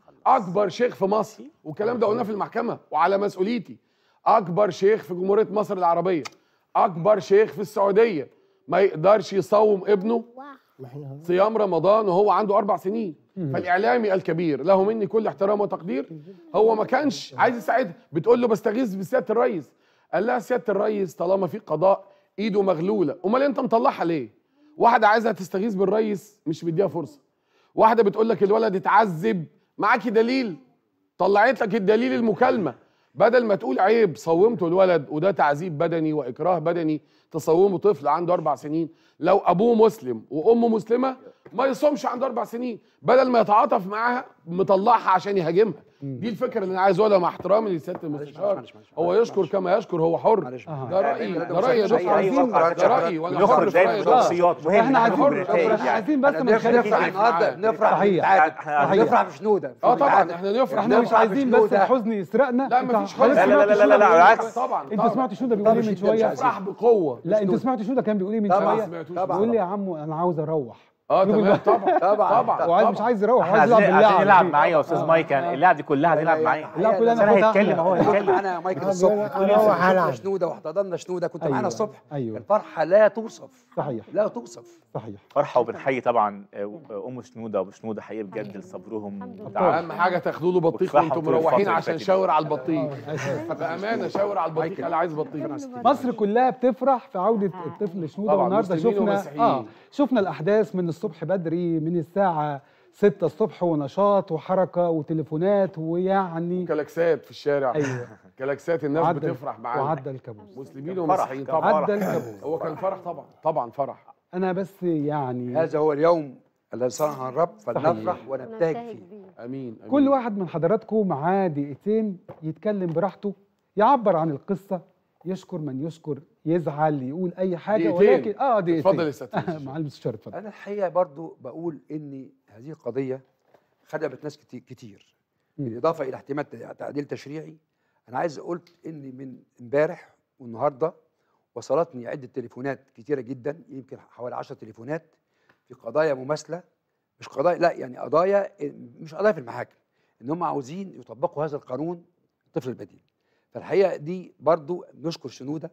اكبر شيخ في مصر والكلام ده قلناه في المحكمه وعلى مسؤوليتي اكبر شيخ في جمهوريه مصر العربيه اكبر شيخ في السعوديه ما يقدرش يصوم ابنه ما احنا صيام رمضان وهو عنده اربع سنين فالاعلامي الكبير له مني كل احترام وتقدير هو ما كانش عايز يساعدها بتقول له بستغيث بسياده الريس قال لها سياده الريس طالما في قضاء ايده مغلوله امال انت مطلعها ليه واحده عايزه تستغيث بالريس مش مديها فرصه واحده بتقول لك الولد اتعذب معاكي دليل طلعت لك الدليل المكالمه بدل ما تقول عيب صومته الولد وده تعذيب بدني واكراه بدني تصومه طفل عنده اربع سنين لو ابوه مسلم وامه مسلمه ما يصومش عنده اربع سنين بدل ما يتعاطف معاها مطلعها عشان يهاجمها دي الفكره اللي انا عايز اقولها مع احترامي لسياده المستشار معلش، معلش، هو معلش، يشكر معلش. كما يشكر هو حر معلش. ده رايي ده ده رايي يا مش دكتور عايزين- عايزين ده رايي وانا حر بنخرج في دايما رايي ده. بشخصيات وهي احنا عايزين بنحب احنا النتائج يعني. عايزين بس احنا ما نفرح نخالفش النهارده نفرح صحيح. بالتعادل صحيح. نفرح بشنوده اه طبعا بالتعادل. احنا نفرح احنا مش نفرح عايزين بس بشنودة. الحزن يسرقنا لا انت مفيش حضرتك حزن لا، لا، لا، سمعت لا، لا، شنودة بالعكس. طبعا انت طبعا. سمعت شنودة بيقول ايه من طبعا مش شويه عايزين. افرح بقوه لا انت سمعت شنودة كان بيقول ايه من طبعا. شويه سمعتوش طبعا. بيقول لي يا عمو انا عاوز اروح اه شوف تمام ال- طبعا طبعا. طبعا وعايز مش عايز يروح احنا عايز عايزين يلعب عايزين بالله نلعب معايا يا استاذ مايك يعني اللعب دي كلها هنلعب معايا لا كلنا انا ناخدها هيتكلم احنا. اهو هيتكلم معانا مايكل أنا- الصبح أنا كل أروح شفنا ألعب. شنوده واحتضنا شنوده كنت أيوة. معانا الصبح أيوة. الفرحه لا توصف صحيح لا توصف صحيح فرحه وبنحيي طبعا آه، ام شنوده وابو شنوده حقيقي بجد لصبرهم الحمد لله. وتعبهم. اهم حاجه تاخدوا له بطيخ وكفاحهم وانتم طول الفترة مروحين اللي عشان فاتت. شاور على البطيخ بامانه شاور على البطيخ انا عايز بطيخ مصر كلها بتفرح في عودة الطفل شنودة طبعاً، والنهارده مسلمين شفنا ومسيحيين. اه شفنا الأحداث من الصبح بدري من الساعة 6 الصبح ونشاط وحركة وتليفونات ويعني كلاكسات في الشارع أيوه كلاكسات الناس وعدى- بتفرح معانا وعدى الكابوس مسلمين كان ومسيحيين فرح، كان طبعا عدى الكابوس هو كان فرح طبعا طبعا فرح أنا بس يعني هذا هو اليوم الذي صنعه الرب فلنفرح صحيح. ونبتهج نبتهج فيه بيه. امين, أمين. كل واحد من حضراتكم معاه دقيقتين يتكلم براحته يعبر عن القصة يشكر من يشكر يزعل يقول أي حاجة دقيقتين. ولكن اه دقيقتين اتفضل يا سيادة المستشار. مع المستشار اتفضل انا الحقيقه برضو بقول ان هذه القضيه خدمت ناس كتير, كتير. مم. بالاضافه الى احتمال تع- تعديل تشريعي انا عايز قلت ان من امبارح والنهارده وصلتني عده تليفونات كتيره جدا يمكن حوالي 10 تليفونات في قضايا مماثله مش قضايا لا يعني قضايا مش قضايا في المحاكم ان هم عاوزين يطبقوا هذا القانون الطفل البديل فالحقيقه دي برضو نشكر شنوده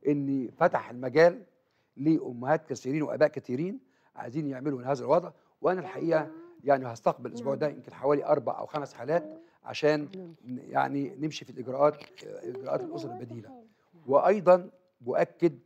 ان فتح المجال لامهات كثيرين واباء كثيرين عايزين يعملوا هذا الوضع وانا الحقيقه يعني هستقبل الاسبوع ده يمكن حوالي اربع او خمس حالات عشان ن- يعني نمشي في الاجراءات اجراءات الاسر البديله وايضا بؤكد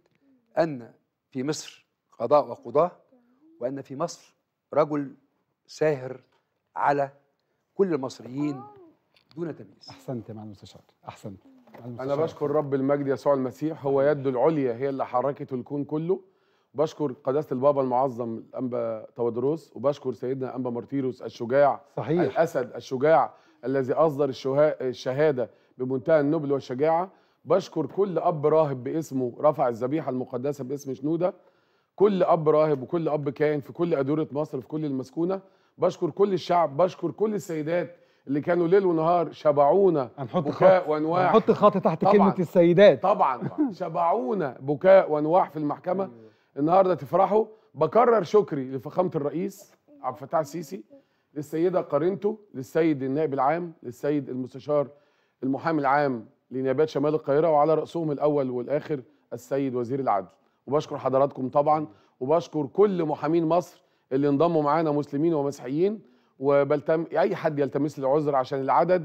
ان في مصر قضاء وقضاه وان في مصر رجل ساهر على كل المصريين دون تمييز أحسنت يا معالي المستشار أحسنت معالي انا المستشار. بشكر رب المجد يسوع المسيح هو يده العليا هي اللي حركت الكون كله بشكر قداسه البابا المعظم الانبا تودروس وبشكر سيدنا انبا مارتيروس الشجاع صحيح الاسد الشجاع الذي اصدر الشها- الشهاده بمنتهى النبل والشجاعه بشكر كل اب راهب باسمه رفع الذبيحه المقدسه باسم شنوده كل اب راهب وكل اب كاهن في كل ادوره مصر في كل المسكونه بشكر كل الشعب بشكر كل السيدات اللي كانوا ليل ونهار شبعونا هنحط بكاء خط وانواع هنحط خط تحت طبعاً. كلمة السيدات طبعا شبعونا بكاء وانواح في المحكمه النهارده تفرحوا بكرر شكري لفخامه الرئيس عبد الفتاح السيسي للسيده قرينته للسيد النائب العام للسيد المستشار المحامي العام لنيابات شمال القاهره وعلى راسهم الاول والاخر السيد وزير العدل وبشكر حضراتكم طبعا وبشكر كل محامين مصر اللي انضموا معانا مسلمين ومسيحيين وبلتم اي حد يلتمس لي العذر عشان العدد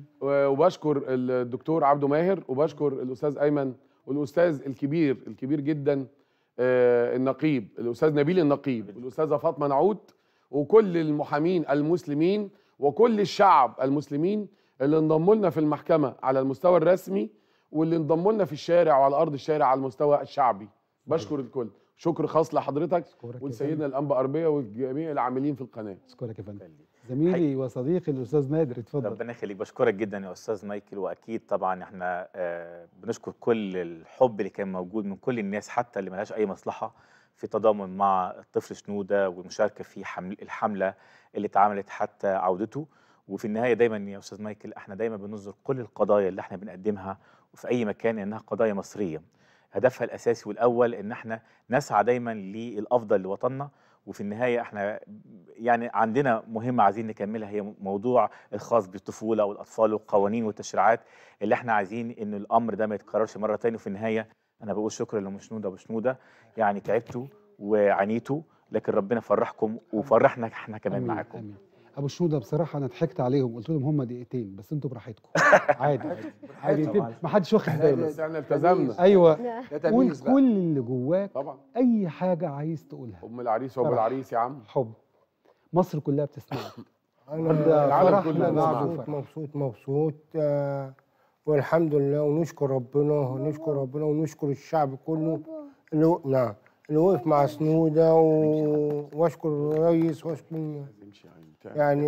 وبشكر الدكتور عبده ماهر وبشكر الاستاذ ايمن والاستاذ الكبير الكبير جدا آه، النقيب الاستاذ نبيل النقيب والاستاذه فاطمه نعود وكل المحامين المسلمين وكل الشعب المسلمين اللي انضموا لنا في المحكمه على المستوى الرسمي واللي انضموا لنا في الشارع وعلى ارض الشارع على المستوى الشعبي بشكر الكل شكر خاص لحضرتك أشكرك يا ولسيدنا الانبا اربيه وجميع العاملين في القناه اشكرك يا فندم زميلي وصديقي الاستاذ نادر اتفضل ربنا يخليك بشكرك جدا يا استاذ مايكل واكيد طبعا احنا آه، بنشكر كل الحب اللي كان موجود من كل الناس حتى اللي ملهاش اي مصلحه في تضامن مع الطفل شنوده والمشاركه في حمل الحمله اللي اتعملت حتى عودته وفي النهايه دايما يا استاذ مايكل احنا دايما بننظر كل القضايا اللي احنا بنقدمها وفي اي مكان انها قضايا مصريه هدفها الاساسي والاول ان احنا نسعى دايما للافضل لوطننا وفي النهايه احنا يعني عندنا مهمه عايزين نكملها هي موضوع الخاص بالطفوله والاطفال والقوانين والتشريعات اللي احنا عايزين ان الامر ده ما يتكررش مره تاني وفي النهايه انا بقول شكرا لمشنوده وبشنوده يعني تعبتوا وعانيتوا لكن ربنا فرحكم وفرحنا احنا كمان آمين، معاكم آمين. ابو شنوده بصراحه انا ضحكت عليهم قلت لهم هم دقيقتين بس انتوا براحتكم عادي عادي طبعاً. ما حدش واخد باله بس احنا التزمنا ايوه ده قول تمييز بقى كل اللي جواك طبعا اي حاجه عايز تقولها ام العريس وابو فرح. العريس يا عم حب مصر كلها بتسمعك انا العالم فرحنا كله معه مبسوط فرح. مبسوط مبسوط آه والحمد لله ونشكر ربنا ونشكر ربنا ونشكر الشعب كله اللي و- نعم اللي وقف مع سنوده و... واشكر الرئيس واشكر امشي يا عم بتاع. يعني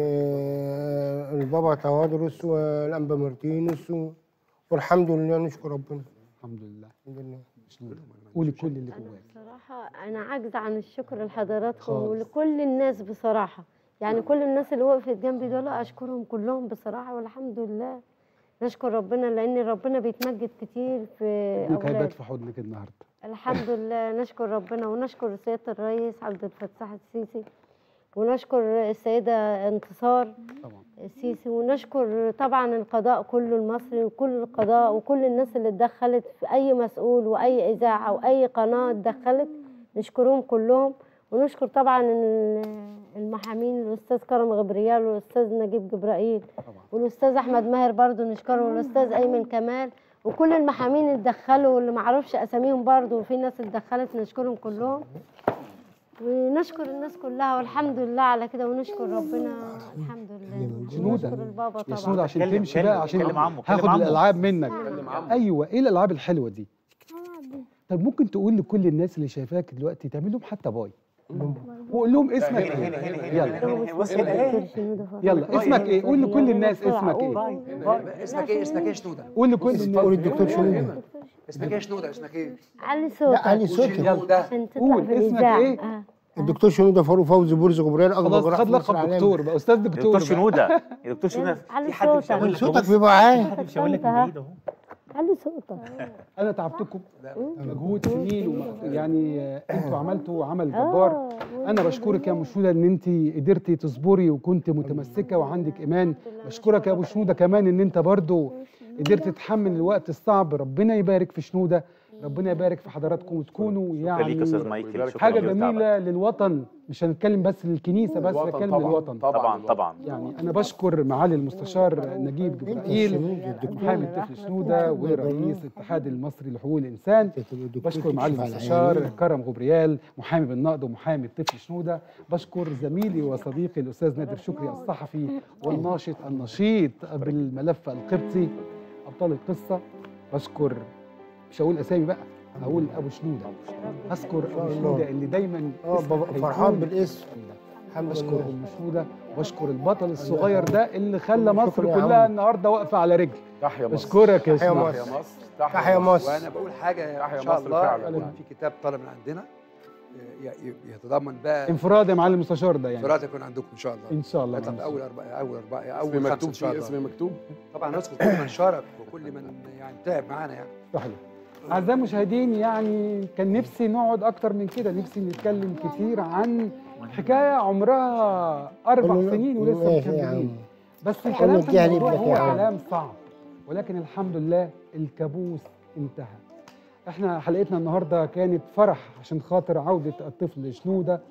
آه، البابا توادرس والانبا مارتينس و... والحمد لله نشكر ربنا الحمد لله الحمد لله شنوده قولي كل اللي أنا جواك بصراحة أنا عاجزة عن الشكر لحضراتكم خالص. ولكل الناس بصراحة يعني كل الناس اللي وقفت جنبي دول أشكرهم كلهم بصراحة والحمد لله نشكر ربنا لأن ربنا بيتمجد كتير في ابنك هيبات أولاد في حضنك النهارده الحمد لله نشكر ربنا ونشكر سيادة الرئيس عبد الفتاح السيسي ونشكر السيدة انتصار طبعا السيسي ونشكر طبعا القضاء كله المصري وكل القضاء وكل الناس اللي اتدخلت في اي مسؤول واي اذاعه واي قناه اتدخلت نشكرهم كلهم ونشكر طبعا ال- المحامين الاستاذ كرم غبريال والاستاذ نجيب جبرائيل طبعا والاستاذ احمد ماهر برضو نشكره والاستاذ ايمن كمال وكل المحامين اللي اتدخلوا واللي معرفش اساميهم برضو وفي ناس اتدخلت نشكرهم كلهم ونشكر الناس كلها والحمد لله على كده ونشكر ربنا الحمد لله شنودة. ونشكر البابا يا طبعا شنوده عشان اتكلم، تمشي اتكلم، بقى عشان اتكلم عمو، اتكلم هاخد عمو. الالعاب منك عمو. ايوه ايه الالعاب الحلوه دي طب ممكن تقول لكل الناس اللي شايفاك دلوقتي تعمل لهم حتى باي وقول لهم اسمك هنا هنا ايه هنا يلا هنا هنا بص هنا اهي يلا اسمك ايه قول لكل الناس اسمك ايه اسمك ايه اسمك ايه شنوده قول لكل قول الناس الدكتور شنودة اسمك ايه شنوده اسمك ايه علي لا صوتك علي صوتك شنودة عشان قول، تطلع في اسمك الاذاعه إيه؟ آه. الدكتور شنودة فاروق فوزي بورز غبريال اكبر خلاص جراح خد في مصر لقب العالمي. دكتور بقى استاذ دكتور دكتور بقى. شنوده يا دكتور شنوده علي في حد مش صوتك. هيقول لك صوتك بص، بيبقى عالي حد مش هيقول لك من بعيد اهو علي صوتك انا تعبتكم مجهود سنين وم- يعني آه، انتوا عملتوا عمل جبار انا بشكرك يا مشهوده ان انت قدرتي تصبري وكنت متمسكه وعندك ايمان بشكرك يا ابو شنوده كمان ان انت برضو قدرت تتحمل الوقت الصعب ربنا يبارك في شنوده ربنا يبارك في حضراتكم وتكونوا شكرا ليك يا استاذ يعني مايكل شكرا حاجه لتعبك. جميله للوطن مش هنتكلم بس للكنيسه بس الوطن هنتكلم طبعاً، للوطن طبعا طبعا يعني انا بشكر معالي المستشار نجيب جبرائيل محامي الطفل شنوده ورئيس الاتحاد المصري لحقوق الانسان بشكر معالي المستشار كرم غبريال محامي بالنقد ومحامي الطفل شنوده بشكر زميلي وصديقي الاستاذ نادر شكري الصحفي والناشط النشيط بالملف القبطي ابطال القصه بشكر مش هقول اسامي بقى هقول ابو شنوده اذكر ابو شنوده اللي دايما اه اسمه بابا فرحان هيكون بالاسم الحمد بشكر لله ام شنوده واشكر البطل الصغير ده اللي خلى مصر شكرا يا كلها عم. النهارده واقفه على رجل تحيا مصر بشكرك يا تحيا شنوده مصر. تحيا مصر تحيا مصر وانا بقول حاجه تحيا ان شاء مصر الله فعلاً. يكون في كتاب طالع من عندنا ي- ي- يتضمن بقى انفراد يا معلم المستشار ده يعني قراءة يكون عندكم ان شاء الله ان شاء الله هيطلع معلم اول اربعه اول اربعه اسم اول خمسه مكتوب ان شاء فيه الله اسم مكتوب طبعا نذكر كل من شارك وكل من يعني تعب معانا يعني صحيح اعزائي المشاهدين يعني كان نفسي نقعد اكتر من كده نفسي نتكلم كتير عن حكايه عمرها اربع قول له- سنين ولسه ماشي يا عم. مكملين بس الكلام في نديها الموضوع لابنك هو يا عم. كلام صعب ولكن الحمد لله الكابوس انتهى احنا حلقتنا النهارده كانت فرح عشان خاطر عوده الطفل شنوده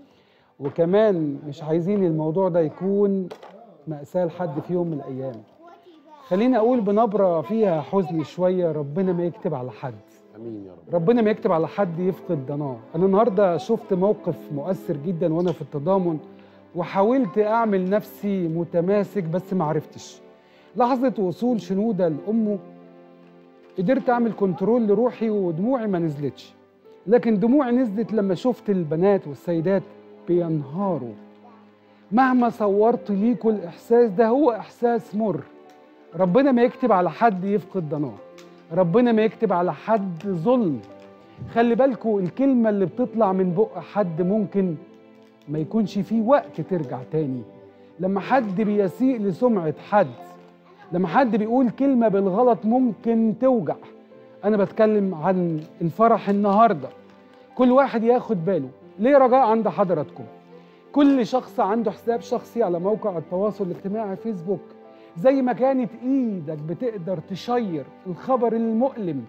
وكمان مش عايزين الموضوع ده يكون مأساة لحد في يوم من الأيام خليني أقول بنبرة فيها حزن شوية ربنا ما يكتب على حد امين يا رب ربنا ما يكتب على حد يفقد ضناه انا النهارده شفت موقف مؤثر جدا وانا في التضامن وحاولت اعمل نفسي متماسك بس ما عرفتش لحظه وصول شنوده لامه قدرت اعمل كنترول لروحي ودموعي ما نزلتش لكن دموعي نزلت لما شفت البنات والسيدات بينهاروا مهما صورت ليكوا الإحساس ده هو إحساس مر ربنا ما يكتب على حد يفقد ضناه ربنا ما يكتب على حد ظلم خلي بالكوا الكلمة اللي بتطلع من بق حد ممكن ما يكونش فيه وقت ترجع تاني لما حد بيسيء لسمعة حد لما حد بيقول كلمة بالغلط ممكن توجع أنا بتكلم عن الفرح النهاردة كل واحد ياخد باله ليه رجاء عند حضراتكم كل شخص عنده حساب شخصي على موقع التواصل الاجتماعي فيسبوك زي ما كانت ايدك بتقدر تشير الخبر المؤلم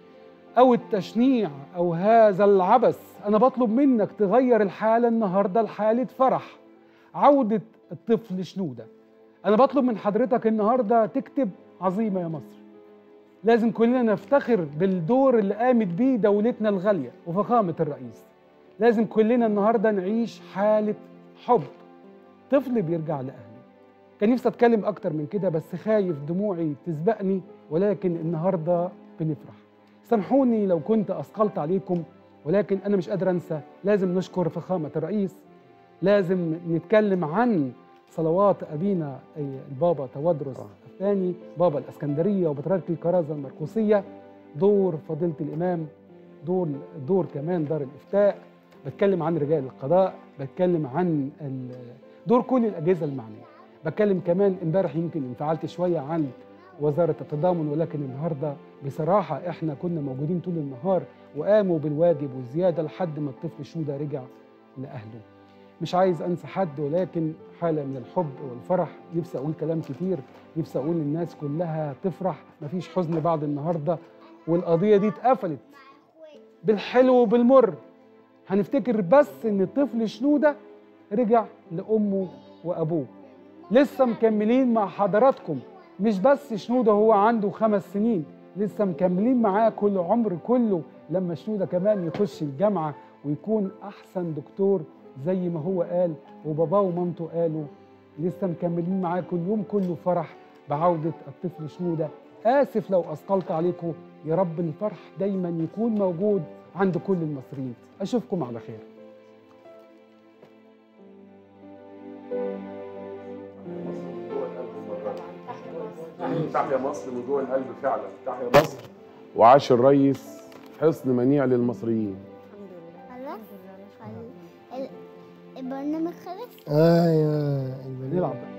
او التشنيع او هذا العبث انا بطلب منك تغير الحاله النهارده لحاله فرح عوده الطفل شنوده انا بطلب من حضرتك النهارده تكتب عظيمه يا مصر لازم كلنا نفتخر بالدور اللي قامت بيه دولتنا الغاليه وفخامه الرئيس لازم كلنا النهارده نعيش حاله حب طفل بيرجع لاهله كان نفسي اتكلم اكتر من كده بس خايف دموعي تسبقني ولكن النهارده بنفرح سامحوني لو كنت اثقلت عليكم ولكن انا مش قادر انسى لازم نشكر فخامه الرئيس لازم نتكلم عن صلوات ابينا أي البابا تودرس الثاني بابا الاسكندريه وبطريرك الكرازه المرقوسيه دور فضيله الامام دور دور كمان دار الافتاء بتكلم عن رجال القضاء بتكلم عن ال- دور كل الاجهزه المعنيه بتكلم كمان امبارح يمكن انفعلت شويه عن وزاره التضامن ولكن النهارده بصراحه احنا كنا موجودين طول النهار وقاموا بالواجب والزياده لحد ما الطفل شوده رجع لاهله مش عايز انسى حد ولكن حاله من الحب والفرح نفسي اقول كلام كتير نفسي اقول للناس كلها تفرح مفيش حزن بعد النهارده والقضيه دي اتقفلت بالحلو وبالمر هنفتكر بس ان الطفل شنوده رجع لامه وابوه لسه مكملين مع حضراتكم مش بس شنوده هو عنده خمس سنين لسه مكملين معاه كل عمر كله لما شنوده كمان يخش الجامعه ويكون احسن دكتور زي ما هو قال وباباه ومامته قالوا لسه مكملين معاه كل يوم كله فرح بعوده الطفل شنوده اسف لو اثقلت عليكم يا رب الفرح دايما يكون موجود عند كل المصريين اشوفكم على خير تحيا مصر من جوه القلب فعلا تحيا مصر وعاش الريس حصن منيع للمصريين خلاص ال- البرنامج خلص ايوه البنات نلعب